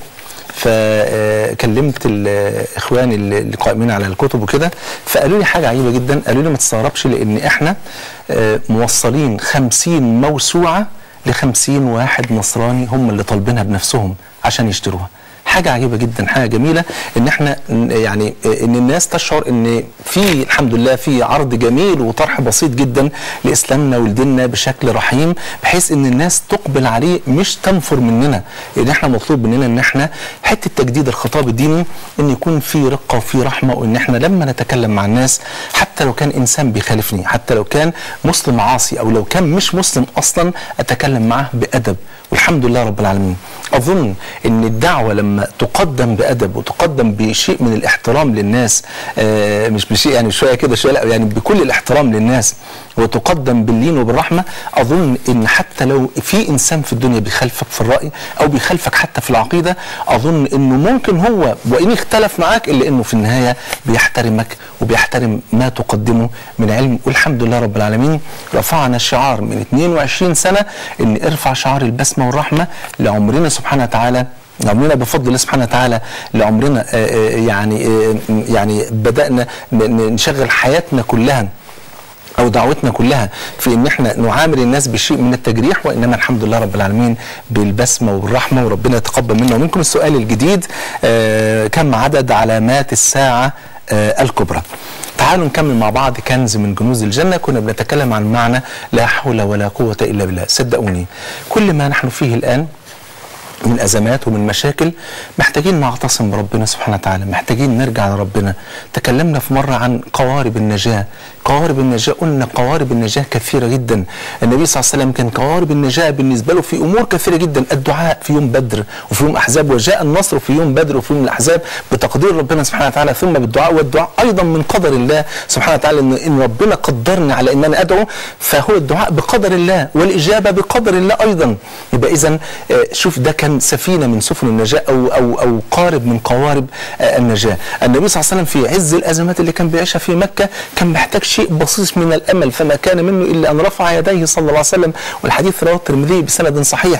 فكلمت الاخوان اللي اللي قائمين على الكتب وكده فقالوا لي حاجه عجيبه جدا قالوا لي ما تستغربش لان احنا آه، موصلين 50 موسوعه ل 50 واحد نصراني هم اللي طالبينها بنفسهم عشان يشتروها حاجه عجيبه جدا حاجه جميله ان احنا ن- يعني ان الناس تشعر ان في الحمد لله في عرض جميل وطرح بسيط جدا لاسلامنا ولديننا بشكل رحيم بحيث ان الناس تقبل عليه مش تنفر مننا لان احنا مطلوب مننا ان احنا حته تجديد الخطاب الديني ان يكون في رقه وفي رحمه وان احنا لما نتكلم مع الناس حتى لو كان انسان بيخالفني حتى لو كان مسلم عاصي او لو كان مش مسلم اصلا اتكلم معاه بادب والحمد لله رب العالمين اظن ان الدعوه لما تقدم بادب وتقدم بشيء من الاحترام للناس آه مش بشيء يعني شويه كده شويه لا يعني بكل الاحترام للناس وتقدم باللين وبالرحمه اظن ان حتى لو في انسان في الدنيا بيخالفك في الراي او بيخالفك حتى في العقيده اظن انه ممكن هو وان اختلف معاك الا انه في النهايه بيحترمك وبيحترم ما تقدمه من علم والحمد لله رب العالمين رفعنا شعار من 22 سنه ان ارفع شعار البسمه والرحمه لعمرنا سبحانه وتعالى عمرنا بفضل الله سبحانه وتعالى لعمرنا آه، آه، يعني آه، يعني بدانا ن- ن- نشغل حياتنا كلها او دعوتنا كلها في ان احنا نعامل الناس بشيء من التجريح وانما الحمد لله رب العالمين بالبسمه والرحمه وربنا يتقبل منا ومنكم السؤال الجديد آه كم عدد علامات الساعه آه الكبرى تعالوا نكمل مع بعض كنز من كنوز الجنة كنا بنتكلم عن معنى لا حول ولا قوة إلا بالله صدقوني كل ما نحن فيه الآن من ازمات ومن مشاكل محتاجين نعتصم بربنا سبحانه وتعالى محتاجين نرجع لربنا تكلمنا في مره عن قوارب النجاه قوارب النجاة قلنا قوارب النجاة كثيرة جدا النبي صلى الله عليه وسلم كان قوارب النجاة بالنسبة له في أمور كثيرة جدا الدعاء في يوم بدر وفي يوم أحزاب وجاء النصر في يوم بدر وفي يوم الأحزاب بتقدير ربنا سبحانه وتعالى ثم بالدعاء والدعاء أيضا من قدر الله سبحانه وتعالى إن, إن ربنا قدرني على إن أنا أدعو فهو الدعاء بقدر الله والإجابة بقدر الله أيضا يبقى إذا شوف ده كان سفينة من سفن النجاة أو أو أو قارب من قوارب آه، النجاة النبي صلى الله عليه وسلم في عز الأزمات اللي كان بيعيشها في مكة كان محتاج شيء بسيط من الأمل فما كان منه إلا أن رفع يديه صلى الله عليه وسلم والحديث رواه الترمذي بسند صحيح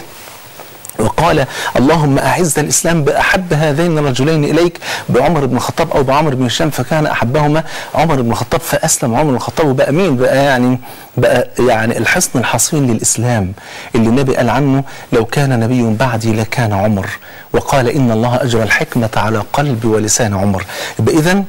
وقال اللهم أعز الإسلام بأحب هذين الرجلين إليك بعمر بن الخطاب أو بعمر بن هشام فكان أحبهما عمر بن الخطاب فأسلم عمر بن الخطاب وبقى مين بقى يعني بقى يعني الحصن الحصين للإسلام اللي النبي قال عنه لو كان نبي بعدي لكان عمر وقال إن الله أجرى الحكمة على قلب ولسان عمر يبقى إذن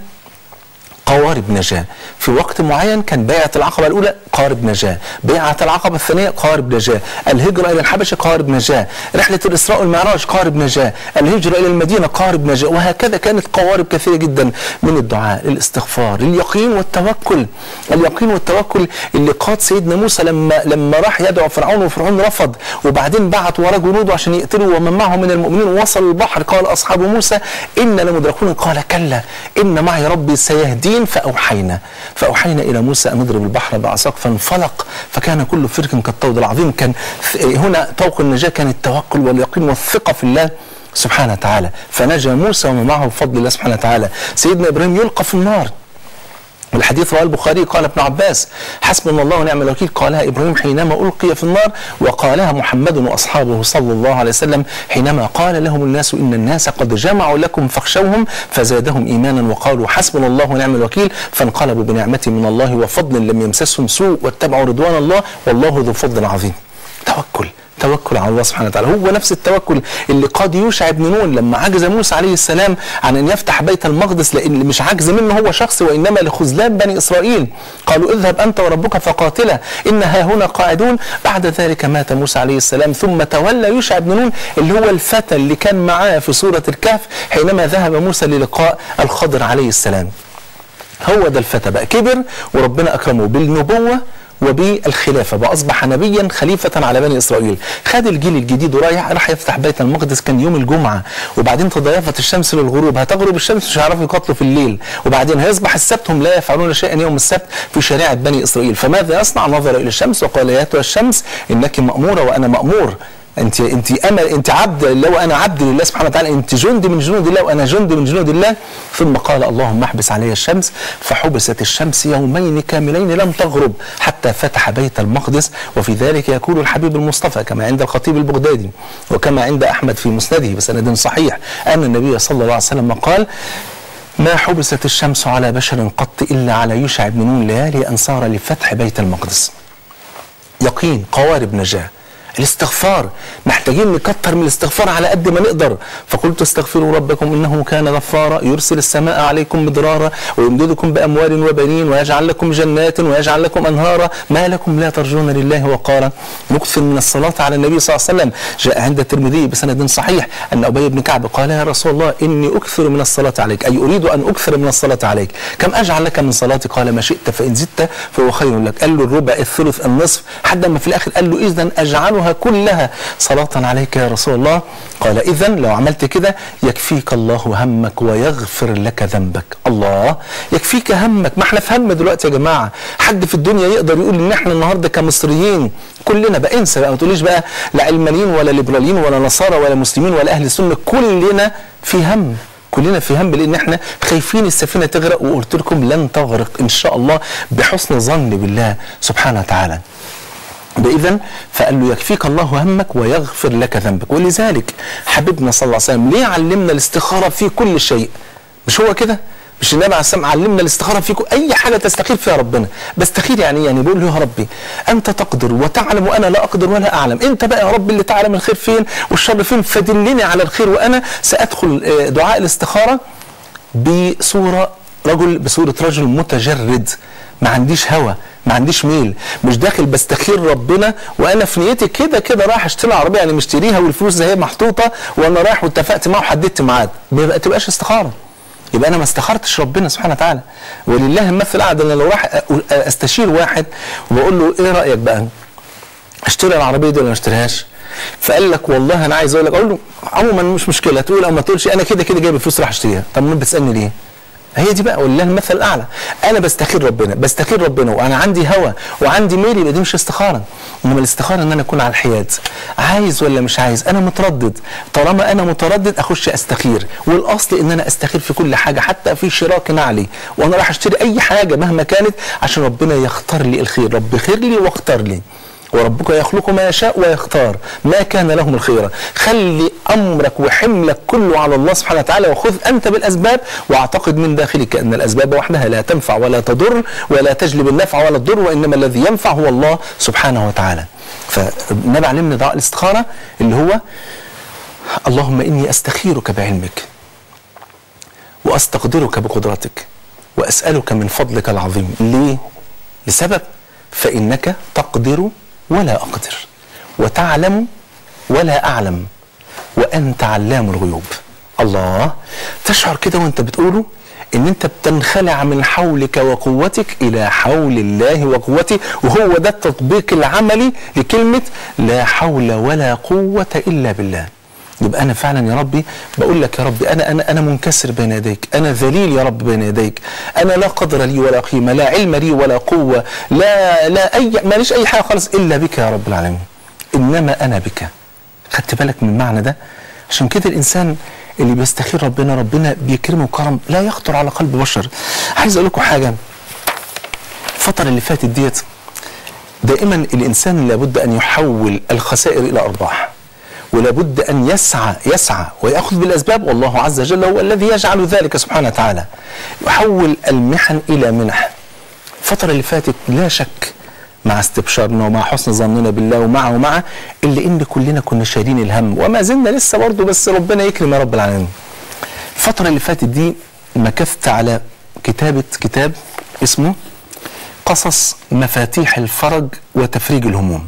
قوارب نجاة في وقت معين كان بيعة العقبة الأولى قارب نجاة بيعة العقبة الثانية قارب نجاة الهجرة إلى الحبشة قارب نجاة رحلة الإسراء والمعراج قارب نجاة الهجرة إلى المدينة قارب نجاة وهكذا كانت قوارب كثيرة جدا من الدعاء الاستغفار اليقين والتوكل اليقين والتوكل اللي قاد سيدنا موسى لما لما راح يدعو فرعون وفرعون رفض وبعدين بعت وراه جنوده عشان يقتلوا ومن معه من المؤمنين ووصلوا البحر قال أصحاب موسى إن لمدركون قال كلا إن معي ربي سيهدين فأوحينا فأوحينا إلى موسى أن نضرب البحر بعصاك فانفلق فكان كل فرق كالطود العظيم كان هنا طوق النجاة كان التوكل واليقين والثقة في الله سبحانه وتعالى فنجا موسى ومن معه بفضل الله سبحانه وتعالى سيدنا إبراهيم يلقى في النار والحديث رواه البخاري قال ابن عباس حسبنا الله ونعم الوكيل قالها ابراهيم حينما القي في النار وقالها محمد واصحابه صلى الله عليه وسلم حينما قال لهم الناس ان الناس قد جمعوا لكم فاخشوهم فزادهم ايمانا وقالوا حسبنا الله ونعم الوكيل فانقلبوا بنعمه من الله وفضل لم يمسسهم سوء واتبعوا رضوان الله والله ذو فضل عظيم توكل توكل على الله سبحانه وتعالى هو نفس التوكل اللي قاد يوشع بن نون لما عجز موسى عليه السلام عن ان يفتح بيت المقدس لان مش عجز منه هو شخص وانما لخذلان بني اسرائيل قالوا اذهب انت وربك فقاتلا ان ها هنا قاعدون بعد ذلك مات موسى عليه السلام ثم تولى يوشع بن نون اللي هو الفتى اللي كان معاه في سوره الكهف حينما ذهب موسى للقاء الخضر عليه السلام هو ده الفتى بقى كبر وربنا اكرمه بالنبوه وبالخلافة بقى أصبح نبيا خليفة على بني إسرائيل خد الجيل الجديد ورايح راح يفتح بيت المقدس كان يوم الجمعة وبعدين تضايفت الشمس للغروب هتغرب الشمس مش هيعرفوا يقاتلوا في الليل وبعدين هيصبح السبت هم لا يفعلون شيئا يوم السبت في شريعة بني إسرائيل فماذا يصنع نظر إلى الشمس وقال يا أيتها الشمس إنك مأمورة وأنا مأمور انت انت انا انت عبد لله وانا عبد لله سبحانه وتعالى انت جند من جنود الله وانا جند من جنود الله ثم قال اللهم احبس علي الشمس فحبست الشمس يومين كاملين لم تغرب حتى فتح بيت المقدس وفي ذلك يقول الحبيب المصطفى كما عند الخطيب البغدادي وكما عند احمد في مسنده بسند صحيح ان النبي صلى الله عليه وسلم قال ما حبست الشمس على بشر قط الا على يوشع بن نون ليالي ان صار لفتح بيت المقدس يقين قوارب نجاه الاستغفار محتاجين نكتر من الاستغفار على قد ما نقدر فقلت استغفروا ربكم انه كان غفارا يرسل السماء عليكم مدرارا ويمددكم باموال وبنين ويجعل لكم جنات ويجعل لكم انهارا ما لكم لا ترجون لله وقارا نكثر من الصلاه على النبي صلى الله عليه وسلم جاء عند الترمذي بسند صحيح ان ابي بن كعب قال يا رسول الله اني اكثر من الصلاه عليك اي اريد ان اكثر من الصلاه عليك كم اجعل لك من صلاتي قال ما شئت فان زدت فهو خير لك قال له الربع الثلث النصف حتى ما في الاخر قال له اذا اجعلها كلها صلاة عليك يا رسول الله قال إذا لو عملت كده يكفيك الله همك ويغفر لك ذنبك الله يكفيك همك ما احنا في هم دلوقتي يا جماعة حد في الدنيا يقدر يقول ان احنا النهاردة كمصريين كلنا بقى انسى بقى ما تقوليش بقى لا علمانيين ولا ليبراليين ولا نصارى ولا مسلمين ولا اهل السنة كلنا في هم كلنا في هم لان احنا خايفين السفينه تغرق وقلت لكم لن تغرق ان شاء الله بحسن ظن بالله سبحانه وتعالى إذا فقال له يكفيك الله همك ويغفر لك ذنبك ولذلك حبيبنا صلى الله عليه وسلم ليه علمنا الاستخارة في كل شيء مش هو كده مش النبي عليه السلام علمنا الاستخاره في كل- اي حاجه تستخير فيها ربنا بستخير يعني إيه؟ يعني بقول له يا ربي انت تقدر وتعلم وانا لا اقدر ولا اعلم انت بقى يا رب اللي تعلم الخير فين والشر فين فدلني على الخير وانا سادخل آه، دعاء الاستخاره بصوره رجل بصوره رجل متجرد ما عنديش هوى ما عنديش ميل مش داخل بستخير ربنا وانا في نيتي كده كده رايح اشتري عربيه يعني مشتريها والفلوس زي هي محطوطه وانا رايح واتفقت معاه وحددت ميعاد ما تبقاش استخاره يبقى انا ما استخرتش ربنا سبحانه وتعالى ولله المثل الاعلى انا لو راح أ- استشير واحد وبقول له ايه رايك بقى اشتري العربيه دي ولا ما اشتريهاش فقال لك والله انا عايز اقول لك اقول له عموما مش مشكله تقول او ما تقولش انا كده كده جايب الفلوس راح اشتريها طب ما بتسالني ليه هي دي بقى ولله المثل الاعلى انا بستخير ربنا بستخير ربنا وانا عندي هوى وعندي ميل يبقى دي مش استخاره انما الاستخاره ان انا اكون على الحياد عايز ولا مش عايز انا متردد طالما انا متردد اخش استخير والاصل ان انا استخير في كل حاجه حتى في شراك نعلي وانا راح اشتري اي حاجه مهما كانت عشان ربنا يختار لي الخير رب خير لي واختار لي وربك يخلق ما يشاء ويختار ما كان لهم الخيرة خلي أمرك وحملك كله على الله سبحانه وتعالى وخذ أنت بالأسباب واعتقد من داخلك أن الأسباب وحدها لا تنفع ولا تضر ولا تجلب النفع ولا الضر وإنما الذي ينفع هو الله سبحانه وتعالى فالنبي علمنا دعاء الاستخارة اللي هو اللهم إني أستخيرك بعلمك واستقدرك بقدرتك واسالك من فضلك العظيم ليه لسبب فانك تقدر ولا اقدر وتعلم ولا اعلم وانت علام الغيوب الله تشعر كده وانت بتقوله ان انت بتنخلع من حولك وقوتك الى حول الله وقوته وهو ده التطبيق العملي لكلمه لا حول ولا قوه الا بالله يبقى انا فعلا يا ربي بقول لك يا ربي انا انا انا منكسر بين يديك انا ذليل يا رب بين يديك انا لا قدر لي ولا قيمه لا علم لي ولا قوه لا لا اي ماليش اي حاجه خالص الا بك يا رب العالمين انما انا بك خدت بالك من المعنى ده عشان كده الانسان اللي بيستخير ربنا ربنا بيكرمه كرم لا يخطر على قلب بشر عايز اقول لكم حاجه الفتره اللي فاتت ديت دائما الانسان لابد ان يحول الخسائر الى ارباح ولابد ان يسعى يسعى وياخذ بالاسباب والله عز وجل هو الذي يجعل ذلك سبحانه وتعالى يحول المحن الى منح الفتره اللي فاتت لا شك مع استبشارنا ومع حسن ظننا بالله ومع ومع الا ان كلنا كنا شايلين الهم وما زلنا لسه برضه بس ربنا يكرم يا رب العالمين الفتره اللي فاتت دي مكثت على كتابه كتاب اسمه قصص مفاتيح الفرج وتفريج الهموم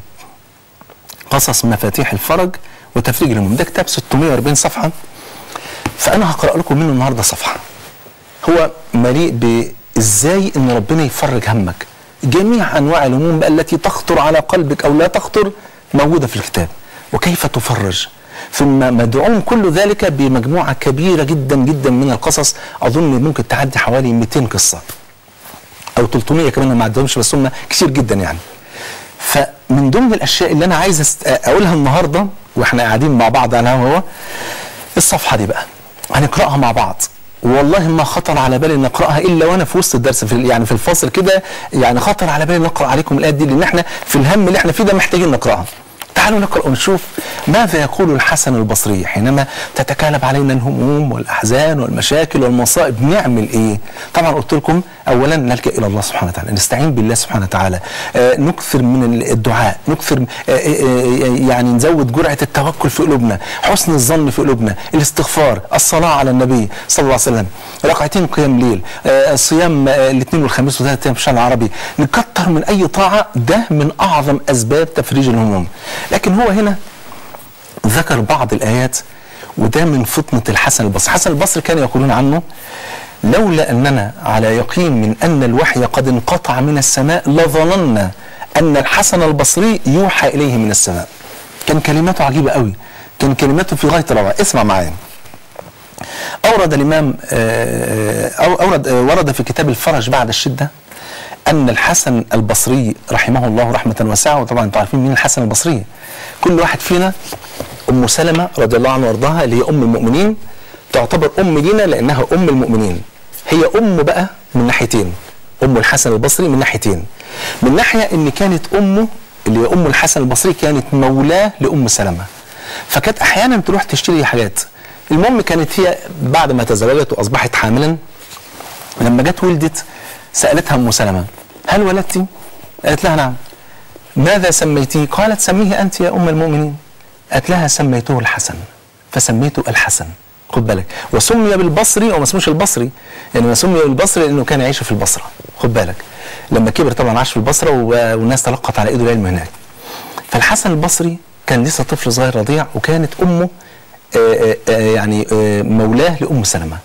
قصص مفاتيح الفرج وتفريج الهموم ده كتاب 640 صفحه فانا هقرا لكم منه النهارده صفحه هو مليء بازاي ان ربنا يفرج همك جميع انواع الهموم بقى التي تخطر على قلبك او لا تخطر موجوده في الكتاب وكيف تفرج ثم مدعوم كل ذلك بمجموعه كبيره جدا جدا من القصص اظن ممكن تعدي حوالي 200 قصه او 300 كمان أنا ما عدهمش بس هم كتير جدا يعني فمن ضمن الاشياء اللي انا عايز أست- اقولها النهارده واحنا قاعدين مع بعض على هو الصفحه دي بقى هنقراها مع بعض والله ما خطر على بالي ان اقراها الا وانا في وسط الدرس في ال- يعني في الفاصل كده يعني خطر على بالي نقرا عليكم الايات دي لان احنا في الهم اللي احنا فيه ده محتاجين نقراها تعالوا نقرا ونشوف ماذا يقول الحسن البصري حينما تتكالب علينا الهموم والاحزان والمشاكل والمصائب نعمل ايه؟ طبعا قلت لكم اولا نلجا الى الله سبحانه وتعالى نستعين بالله سبحانه وتعالى آه نكثر من الدعاء نكثر آه آه آه يعني نزود جرعه التوكل في قلوبنا حسن الظن في قلوبنا الاستغفار الصلاه على النبي صلى الله عليه وسلم ركعتين قيام ليل آه صيام آه الاثنين والخميس وثلاث ايام في الشهر العربي نكتر من اي طاعه ده من اعظم اسباب تفريج الهموم لكن هو هنا ذكر بعض الآيات وده من فطنة الحسن البصري الحسن البصري كانوا يقولون عنه لولا أننا على يقين من أن الوحي قد انقطع من السماء لظننا أن الحسن البصري يوحى إليه من السماء كان كلماته عجيبة قوي كان كلماته في غاية الروعة اسمع معايا أورد الإمام آه، أو أورد آه، ورد في كتاب الفرج بعد الشدة أن الحسن البصري رحمه الله رحمة واسعة وطبعا أنتم عارفين مين الحسن البصري كل واحد فينا أم سلمة رضي الله عنها وارضاها اللي هي أم المؤمنين تعتبر أم لينا لأنها أم المؤمنين هي أم بقى من ناحيتين أم الحسن البصري من ناحيتين من ناحية إن كانت أمه اللي هي أم الحسن البصري كانت مولاه لأم سلمة فكانت أحيانا تروح تشتري حاجات المهم كانت هي بعد ما تزوجت وأصبحت حاملا لما جت ولدت سألتها أم سلمة هل ولدت؟ قالت لها نعم ماذا سميتيه؟ قالت سميه أنت يا أم المؤمنين قالت لها سميته الحسن فسميته الحسن خد بالك وسمي بالبصري وما اسموش البصري يعني ما سمي بالبصري لانه كان يعيش في البصره خد بالك لما كبر طبعا عاش في البصره و- والناس تلقت على ايده العلم هناك فالحسن البصري كان لسه طفل صغير رضيع وكانت امه آه، آه، آه، يعني آه، مولاه لام سلمه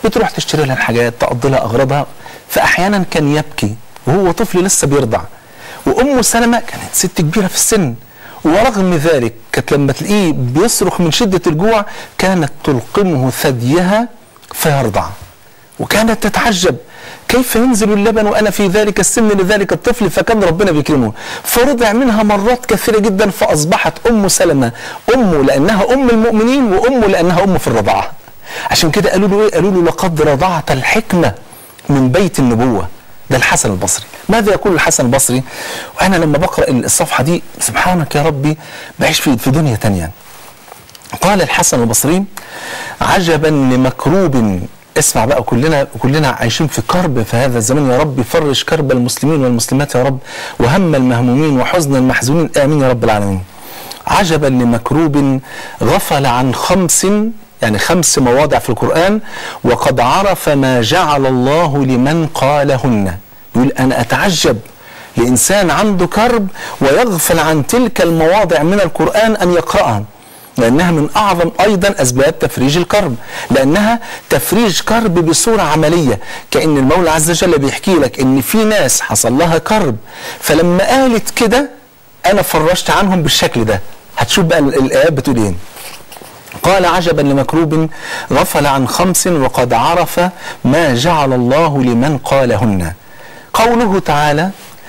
بتروح تشتري لها الحاجات تقضي لها اغراضها فاحيانا كان يبكي وهو طفل لسه بيرضع وام سلمه كانت ست كبيره في السن ورغم ذلك كانت لما تلاقيه بيصرخ من شده الجوع كانت تلقمه ثديها فيرضع وكانت تتعجب كيف ينزل اللبن وانا في ذلك السن لذلك الطفل فكان ربنا بيكرمه فرضع منها مرات كثيره جدا فاصبحت ام سلمه امه لانها ام المؤمنين وامه لانها ام في الرضاعه عشان كده قالوا له ايه قالوا له لقد رضعت الحكمه من بيت النبوه ده الحسن البصري ماذا يقول الحسن البصري وانا لما بقرا الصفحه دي سبحانك يا ربي بعيش في في دنيا تانية قال الحسن البصري عجبا لمكروب اسمع بقى كلنا كلنا عايشين في كرب في هذا الزمن يا رب فرج كرب المسلمين والمسلمات يا رب وهم المهمومين وحزن المحزونين امين يا رب العالمين عجبا لمكروب غفل عن خمس يعني خمس مواضع في القرآن وقد عرف ما جعل الله لمن قالهن يقول أنا أتعجب لإنسان عنده كرب ويغفل عن تلك المواضع من القرآن أن يقرأها لأنها من أعظم أيضا أسباب تفريج الكرب لأنها تفريج كرب بصورة عملية كأن المولى عز وجل بيحكي لك إن في ناس حصل لها كرب فلما قالت كده أنا فرجت عنهم بالشكل ده هتشوف بقى الآيات بتقول إيه قال عجبا لمكروب غفل عن خمس وقد عرف ما جعل الله لمن قالهن قوله تعالى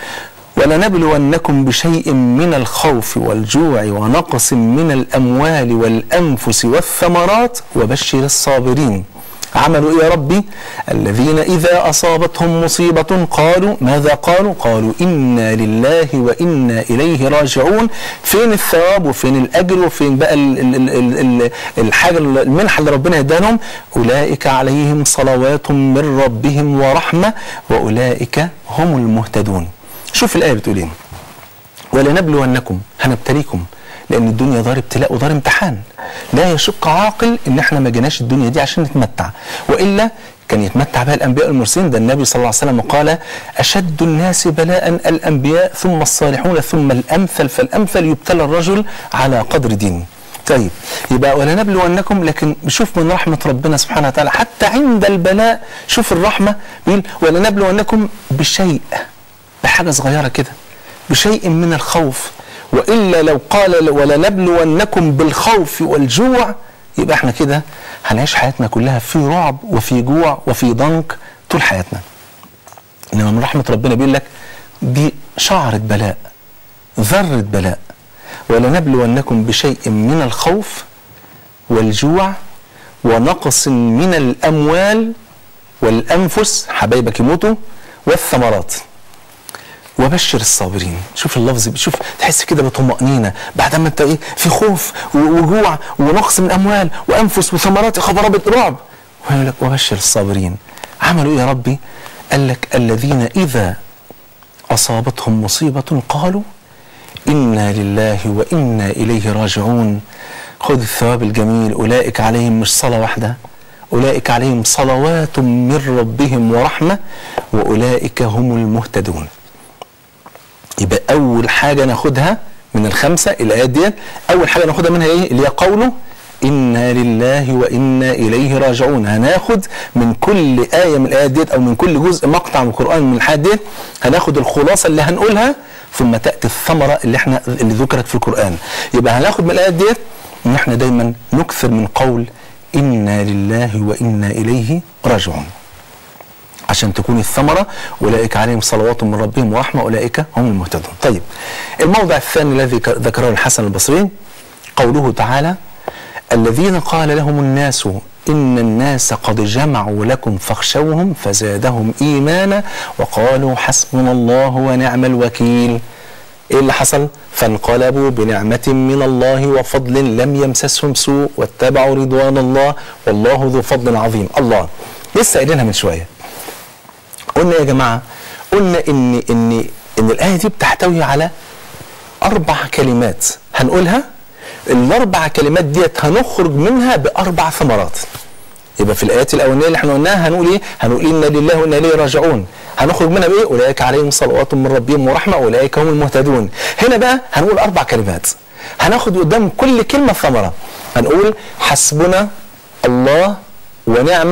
ولنبلونكم بشيء من الخوف والجوع ونقص من الاموال والانفس والثمرات وبشر الصابرين عملوا ايه يا ربي الذين اذا اصابتهم مصيبه قالوا ماذا قالوا قالوا انا لله وانا اليه راجعون فين الثواب وفين الاجر وفين بقى ال ال ال ال الحاجه المنحه اللي ربنا اداها لهم اولئك عليهم صلوات من ربهم ورحمه واولئك هم المهتدون شوف الايه بتقول ايه ولنبلونكم هنبتليكم لان الدنيا دار ابتلاء ودار امتحان لا يشق عاقل ان احنا ما جيناش الدنيا دي عشان نتمتع والا كان يتمتع بها الانبياء المرسلين ده النبي صلى الله عليه وسلم قال اشد الناس بلاء الانبياء ثم الصالحون ثم الامثل فالامثل يبتلى الرجل على قدر دينه طيب يبقى ولنبلونكم لكن شوف من رحمه ربنا سبحانه وتعالى حتى عند البلاء شوف الرحمه بيقول ولنبلونكم بشيء بحاجه صغيره كده بشيء من الخوف والا لو قال ولنبلونكم بالخوف والجوع يبقى احنا كده هنعيش حياتنا كلها في رعب وفي جوع وفي ضنك طول حياتنا انما من رحمه ربنا بيقول لك دي شعره بلاء ذره بلاء ولنبلونكم بشيء من الخوف والجوع ونقص من الاموال والانفس حبايبك يموتوا والثمرات وبشر الصابرين شوف اللفظ شوف تحس كده بطمأنينة بعد ما انت ايه في خوف وجوع ونقص من اموال وانفس وثمرات خبر ابيض رعب ويقول لك وبشر الصابرين عملوا ايه يا ربي قال لك الذين اذا اصابتهم مصيبة قالوا انا لله وانا اليه راجعون خذ الثواب الجميل اولئك عليهم مش صلاة واحدة اولئك عليهم صلوات من ربهم ورحمة واولئك هم المهتدون يبقى اول حاجه ناخدها من الخمسه الايات ديت اول حاجه ناخدها منها ايه اللي هي قوله انا لله وانا اليه راجعون هناخد من كل ايه من الايات ديت او من كل جزء مقطع من القران من الحاجات ديت هناخد الخلاصه اللي هنقولها ثم تاتي الثمره اللي احنا اللي ذكرت في القران يبقى هناخد من الايات ديت ان احنا دايما نكثر من قول انا لله وانا اليه راجعون عشان تكون الثمرة أولئك عليهم صلوات من ربهم ورحمة أولئك هم المهتدون طيب الموضع الثاني الذي ذكره الحسن البصري قوله تعالى الذين قال لهم الناس إن الناس قد جمعوا لكم فاخشوهم فزادهم إيمانا وقالوا حسبنا الله ونعم الوكيل ايه اللي حصل فانقلبوا بنعمة من الله وفضل لم يمسسهم سوء واتبعوا رضوان الله والله ذو فضل عظيم الله لسه قايلينها من شويه قلنا يا جماعه قلنا ان ان ان الايه دي بتحتوي على اربع كلمات هنقولها الاربع كلمات ديت هنخرج منها باربع ثمرات يبقى في الايات الاولانيه اللي احنا قلناها هنقول ايه؟ هنقول انا لله وانا اليه راجعون هنخرج منها بايه؟ اولئك عليهم صلوات من ربهم ورحمه اولئك هم المهتدون. هنا بقى هنقول اربع كلمات. هناخد قدام كل كلمه ثمره. هنقول حسبنا الله ونعم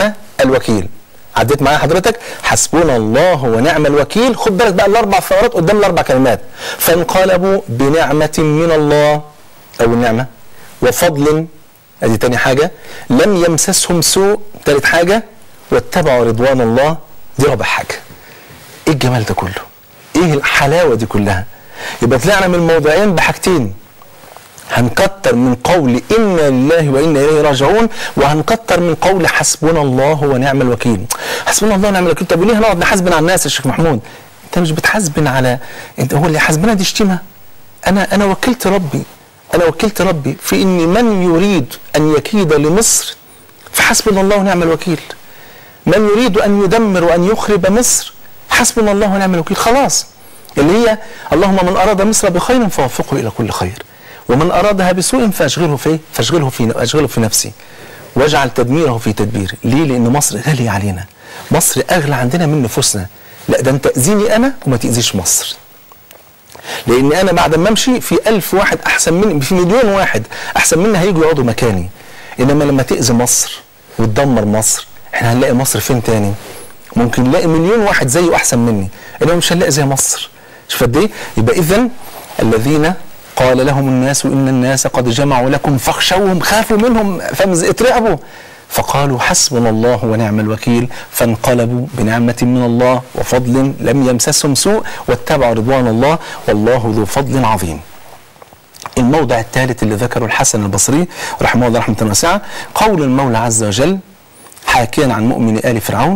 الوكيل عديت معايا حضرتك حسبنا الله ونعم الوكيل خد بالك بقى الاربع ثورات قدام الاربع كلمات فانقلبوا بنعمه من الله او النعمه وفضل ادي تاني حاجه لم يمسسهم سوء تالت حاجه واتبعوا رضوان الله دي رابع حاجه ايه الجمال ده كله ايه الحلاوه دي كلها يبقى طلعنا من الموضعين بحاجتين هنكتر من قول انا لله وانا اليه راجعون وهنكتر من قول حسبنا الله ونعم الوكيل حسبنا الله ونعم الوكيل طب وليه هنقعد نحاسبن على الناس يا شيخ محمود انت مش بتحاسبن على انت هو اللي حاسبنا دي شتيمه انا انا وكلت ربي انا وكلت ربي في ان من يريد ان يكيد لمصر فحسبنا الله ونعم الوكيل من يريد ان يدمر وان يخرب مصر حسبنا الله ونعم الوكيل خلاص اللي هي اللهم من اراد مصر بخير فوفقه الى كل خير ومن ارادها بسوء فاشغله في فاشغله في اشغله في نفسي واجعل تدميره في تدبيري ليه لان مصر غاليه علينا مصر اغلى عندنا من نفوسنا لا ده انت اذيني انا وما تاذيش مصر لان انا بعد ما امشي في ألف واحد احسن مني في مليون واحد احسن مني هيجوا يقعدوا مكاني انما لما تاذي مصر وتدمر مصر احنا هنلاقي مصر فين تاني ممكن نلاقي مليون واحد زيه احسن مني انما مش هنلاقي زي مصر شوف قد ايه يبقى اذا الذين قال لهم الناس ان الناس قد جمعوا لكم فاخشوهم خافوا منهم فمز اترعبوا فقالوا حسبنا الله ونعم الوكيل فانقلبوا بنعمة من الله وفضل لم يمسسهم سوء واتبعوا رضوان الله والله ذو فضل عظيم الموضع الثالث اللي ذكره الحسن البصري رحمه الله رحمة واسعة قول المولى عز وجل حاكيا عن مؤمن آل فرعون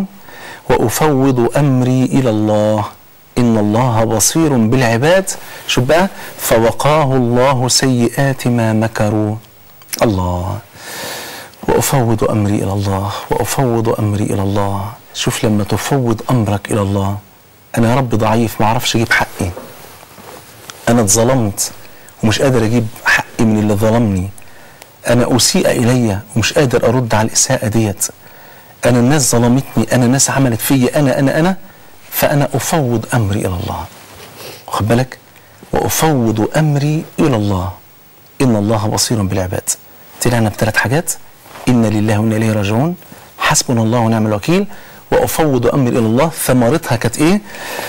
وأفوض أمري إلى الله إن الله بصير بالعباد شوف بقى فوقاه الله سيئات ما مكروا الله وأفوض أمري إلى الله وأفوض أمري إلى الله شوف لما تفوض أمرك إلى الله أنا يا رب ضعيف ما أعرفش أجيب حقي أنا اتظلمت ومش قادر أجيب حقي من اللي ظلمني أنا أسيء إلي ومش قادر أرد على الإساءة ديت أنا الناس ظلمتني أنا الناس عملت فيا أنا أنا أنا فأنا أفوض أمري إلى الله واخد بالك وأفوض أمري إلى الله إن الله بصير بالعباد طلعنا بثلاث حاجات إن لله وإنا إليه راجعون حسبنا الله ونعم الوكيل وأفوض أمري إلى الله ثمرتها كانت إيه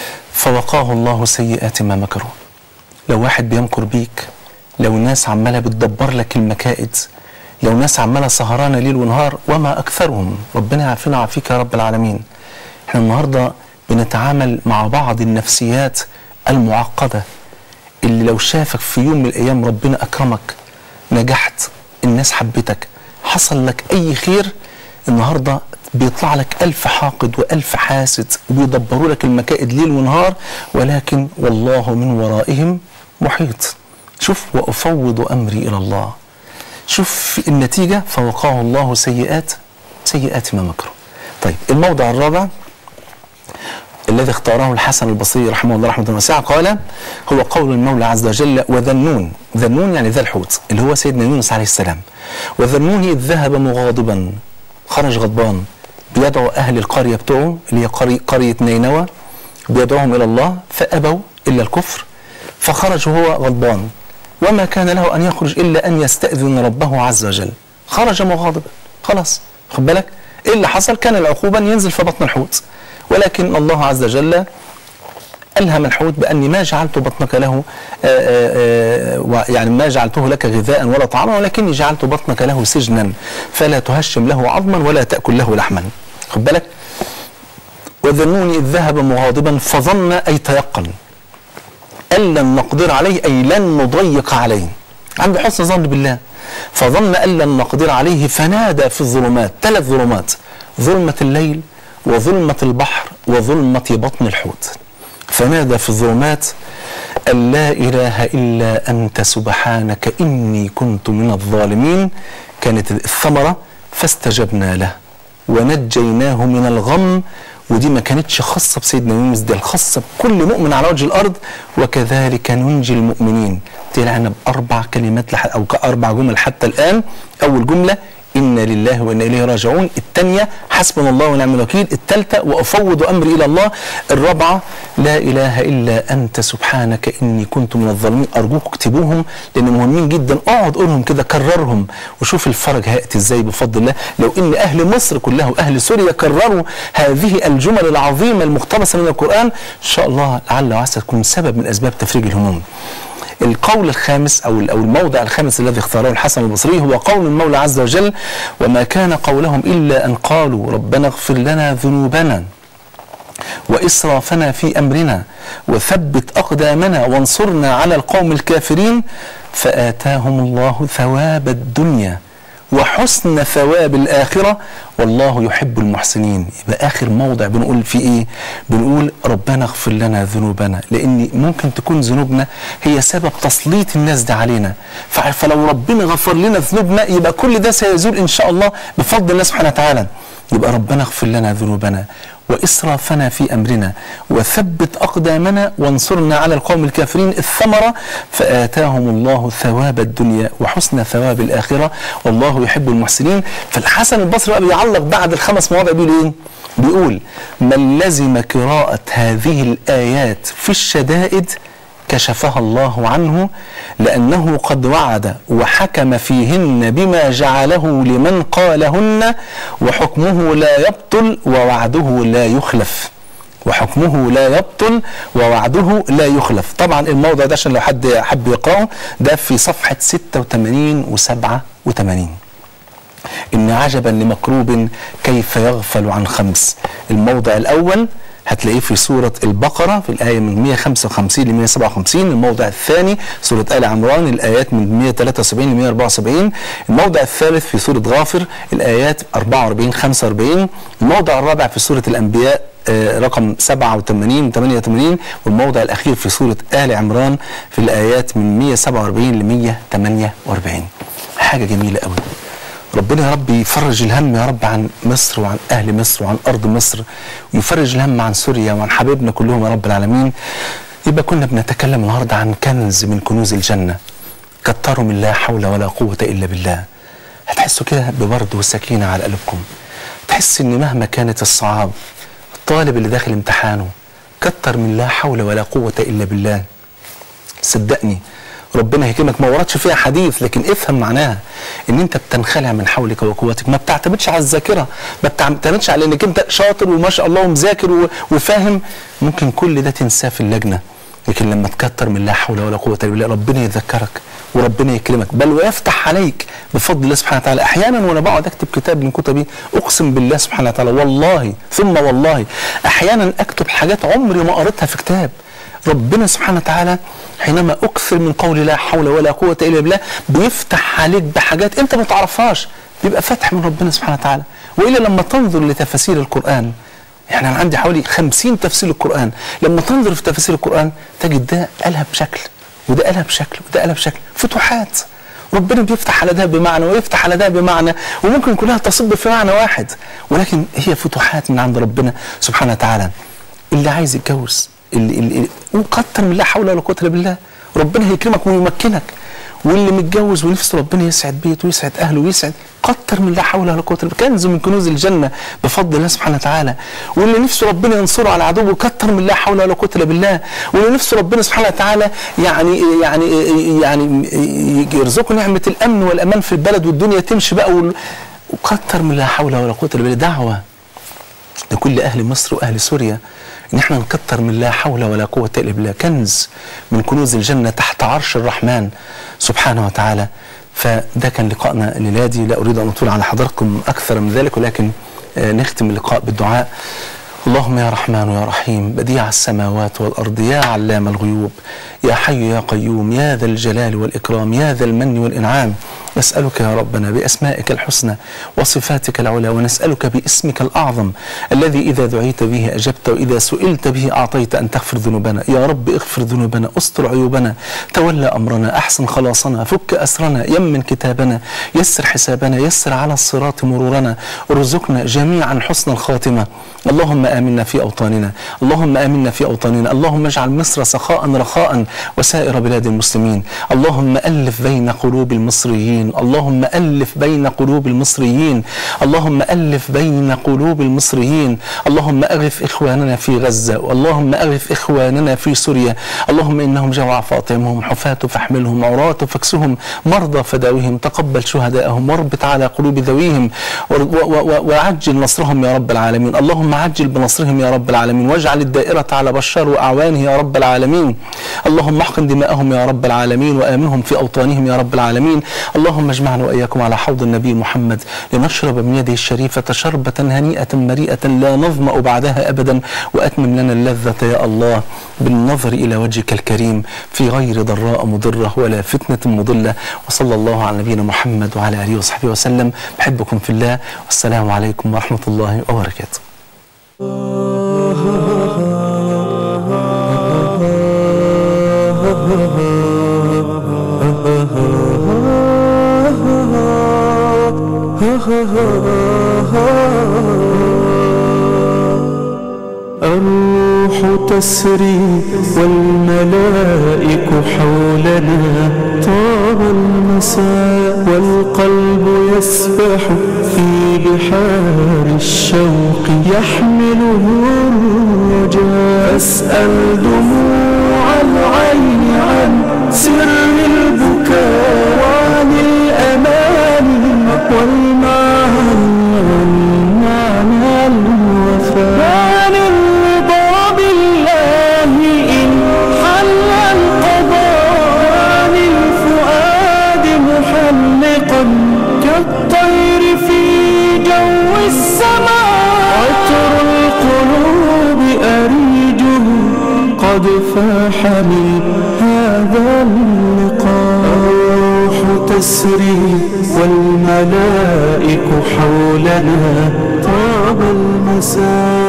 فوقاه الله سيئات ما مكروا لو واحد بيمكر بيك لو الناس عمالة بتدبر لك المكائد لو ناس عمالة سهرانة ليل ونهار وما أكثرهم ربنا يعافينا ويعافيك يا رب العالمين احنا النهاردة بنتعامل مع بعض النفسيات المعقدة اللي لو شافك في يوم من الأيام ربنا أكرمك نجحت الناس حبتك حصل لك أي خير النهاردة بيطلع لك ألف حاقد وألف حاسد وبيدبروا لك المكائد ليل ونهار ولكن والله من ورائهم محيط شوف وأفوض أمري إلى الله شوف النتيجة فوقاه الله سيئات سيئات ما مكروا طيب الموضع الرابع الذي اختاره الحسن البصري رحمه الله رحمه واسعه قال هو قول المولى عز وجل وذنون ذنون يعني ذا الحوت اللي هو سيدنا يونس عليه السلام وذنون إذ ذهب مغاضبا خرج غضبان بيدعو أهل القرية بتوعه اللي هي قرية, قرية نينوى بيدعوهم إلى الله فأبوا إلا الكفر فخرج هو غضبان وما كان له أن يخرج إلا أن يستأذن ربه عز وجل خرج مغاضبا خلاص خد بالك إيه اللي حصل كان العقوبة ينزل في بطن الحوت ولكن الله عز وجل ألهم الحوت بأني ما جعلت بطنك له آآ آآ يعني ما جعلته لك غذاء ولا طعاما ولكني جعلت بطنك له سجنا فلا تهشم له عظما ولا تأكل له لحما خد بالك وذنوني إذ ذهب مغاضبا فظن أي تيقن أن لن نقدر عليه أي لن نضيق عليه عنده حسن ظن بالله فظن أن لن نقدر عليه فنادى في الظلمات ثلاث ظلمات ظلمة الليل وظلمة البحر وظلمة بطن الحوت فنادى في الظلمات أن لا إله إلا أنت سبحانك إني كنت من الظالمين كانت الثمرة فاستجبنا له ونجيناه من الغم ودي ما كانتش خاصة بسيدنا يونس دي الخاصة بكل مؤمن على وجه الأرض وكذلك ننجي المؤمنين طلعنا بأربع كلمات لح أو أربع جمل حتى الآن أول جملة إنا لله وإنا إليه راجعون الثانية حسبنا الله ونعم الوكيل الثالثة وأفوض أمري إلى الله الرابعة لا إله إلا أنت سبحانك إني كنت من الظالمين أرجوك اكتبوهم لأن مهمين جدا اقعد قولهم كده كررهم وشوف الفرج هيأتي إزاي بفضل الله لو إن أهل مصر كلها وأهل سوريا كرروا هذه الجمل العظيمة المقتبسة من القرآن إن شاء الله لعل وعسى تكون سبب من أسباب تفريج الهموم القول الخامس او او الموضع الخامس الذي اختاره الحسن البصري هو قول المولى عز وجل وما كان قولهم الا ان قالوا ربنا اغفر لنا ذنوبنا واسرافنا في امرنا وثبت اقدامنا وانصرنا على القوم الكافرين فاتاهم الله ثواب الدنيا وحسن ثواب الآخرة والله يحب المحسنين يبقى آخر موضع بنقول فيه إيه بنقول ربنا اغفر لنا ذنوبنا لأن ممكن تكون ذنوبنا هي سبب تسليط الناس ده علينا ف- فلو ربنا غفر لنا ذنوبنا يبقى كل ده سيزول إن شاء الله بفضل الله سبحانه وتعالى يبقى ربنا اغفر لنا ذنوبنا وإسرافنا في أمرنا وثبت أقدامنا وانصرنا على القوم الكافرين الثمرة فآتاهم الله ثواب الدنيا وحسن ثواب الآخرة والله يحب المحسنين فالحسن البصري بقى بيعلق بعد الخمس مواضع بيقول إيه؟ بيقول من لزم قراءة هذه الآيات في الشدائد كشفها الله عنه لأنه قد وعد وحكم فيهن بما جعله لمن قالهن وحكمه لا يبطل ووعده لا يخلف وحكمه لا يبطل ووعده لا يخلف طبعا الموضع ده عشان لو حد حب يقرأه ده في صفحة 86 و 87 إن عجبا لمكروب كيف يغفل عن خمس الموضع الأول هتلاقيه في سورة البقرة في الآية من 155 ل 157 الموضع الثاني سورة آل عمران الآيات من 173 ل 174 الموضع الثالث في سورة غافر الآيات 44 45 الموضع الرابع في سورة الأنبياء آه، رقم 87 88 والموضع الأخير في سورة آل عمران في الآيات من 147 ل 148 حاجة جميلة قوي ربنا يا رب يفرج الهم يا رب عن مصر وعن اهل مصر وعن ارض مصر ويفرج الهم عن سوريا وعن حبايبنا كلهم يا رب العالمين يبقى كنا بنتكلم النهارده عن كنز من كنوز الجنه كتروا من لا حول ولا قوه الا بالله هتحسوا كده ببرد وسكينه على قلبكم تحس ان مهما كانت الصعاب الطالب اللي داخل امتحانه كتر من لا حول ولا قوه الا بالله صدقني ربنا هيكرمك ما وردش فيها حديث لكن افهم معناها ان انت بتنخلع من حولك وقوتك ما بتعتمدش على الذاكره ما بتعتمدش على انك انت شاطر وما شاء الله ومذاكر و- وفاهم ممكن كل ده تنساه في اللجنه لكن لما تكتر من لا حول ولا قوه الا بالله ربنا يذكرك وربنا يكرمك بل ويفتح عليك بفضل الله سبحانه وتعالى احيانا وانا بقعد اكتب كتاب من كتبي اقسم بالله سبحانه وتعالى والله ثم والله احيانا اكتب حاجات عمري ما قريتها في كتاب ربنا سبحانه وتعالى حينما اكثر من قول لا حول ولا قوه الا بالله بيفتح عليك بحاجات انت ما تعرفهاش بيبقى فتح من ربنا سبحانه وتعالى والا لما تنظر لتفاسير القران يعني انا عندي حوالي خمسين تفسير القران لما تنظر في تفاسير القران تجد ده قالها بشكل وده قالها بشكل وده قالها بشكل فتوحات ربنا بيفتح على ده بمعنى ويفتح على ده بمعنى وممكن كلها تصب في معنى واحد ولكن هي فتوحات من عند ربنا سبحانه وتعالى اللي عايز يتجوز اللي, اللي وكتر من لا حول ولا قوه الا بالله ربنا هيكرمك ويمكنك واللي متجوز ونفسه ربنا يسعد بيته ويسعد اهله ويسعد كتر من لا حول ولا قوه الا بالله كنز من كنوز الجنه بفضل الله سبحانه وتعالى واللي نفسه ربنا ينصره على عدوه كتر من لا حول ولا قوه الا بالله واللي نفسه ربنا سبحانه وتعالى يعني يعني يعني يرزقه نعمه الامن والامان في البلد والدنيا تمشي بقى وال- وكتر من لا حول ولا قوه الا بالله دعوه لكل اهل مصر واهل سوريا ان احنا نكتر من لا حول ولا قوه الا بالله كنز من كنوز الجنه تحت عرش الرحمن سبحانه وتعالى فده كان لقائنا الليله دي لا اريد ان اطول على حضراتكم اكثر من ذلك ولكن آه، نختم اللقاء بالدعاء اللهم يا رحمن يا رحيم بديع السماوات والارض يا علام الغيوب يا حي يا قيوم يا ذا الجلال والاكرام يا ذا المن والانعام نسالك يا ربنا باسمائك الحسنى وصفاتك العلى ونسالك باسمك الاعظم الذي اذا دعيت به اجبت واذا سئلت به اعطيت ان تغفر ذنوبنا يا رب اغفر ذنوبنا استر عيوبنا تولى امرنا احسن خلاصنا فك اسرنا يمن كتابنا يسر حسابنا يسر على الصراط مرورنا ارزقنا جميعا حسن الخاتمه اللهم امنا في اوطاننا اللهم امنا في اوطاننا اللهم اجعل مصر سخاء رخاء وسائر بلاد المسلمين اللهم الف بين قلوب المصريين المسلمين اللهم ألف بين قلوب المصريين اللهم ألف بين قلوب المصريين اللهم أغف إخواننا في غزة واللهم أغف إخواننا في سوريا اللهم إنهم جوع فاطمهم حفاة فاحملهم عراة فاكسهم مرضى فداوهم تقبل شهداءهم واربط على قلوب ذويهم و- و- و- وعجل نصرهم يا رب العالمين اللهم عجل بنصرهم يا رب العالمين واجعل الدائرة على بشار وأعوانه يا رب العالمين اللهم احقن دماءهم يا رب العالمين وآمنهم في أوطانهم يا رب العالمين اللهم اجمعنا وإياكم على حوض النبي محمد لنشرب من يده الشريفة شربة هنيئة مريئة لا نظمأ بعدها أبدا وأتمم لنا اللذة يا الله بالنظر إلى وجهك الكريم في غير ضراء مضرة ولا فتنة مضلة وصلى الله على نبينا محمد وعلى آله وصحبه وسلم بحبكم في الله والسلام عليكم ورحمة الله وبركاته الروح تسري والملائك حولنا طاب المساء والقلب يسبح في بحار الشوق يحمله الرجاء أسأل دموع العين عن سر البكاء وعن الأمان والمعنى والمعنى الوفاء وعن الرضا بالله إن حل القضاء عن الفؤاد محلقا كالطير في جو السماء عطر القلوب أريجه قد فاح من هذا اللقاء الروح تسري والملائك حولنا طاب المساء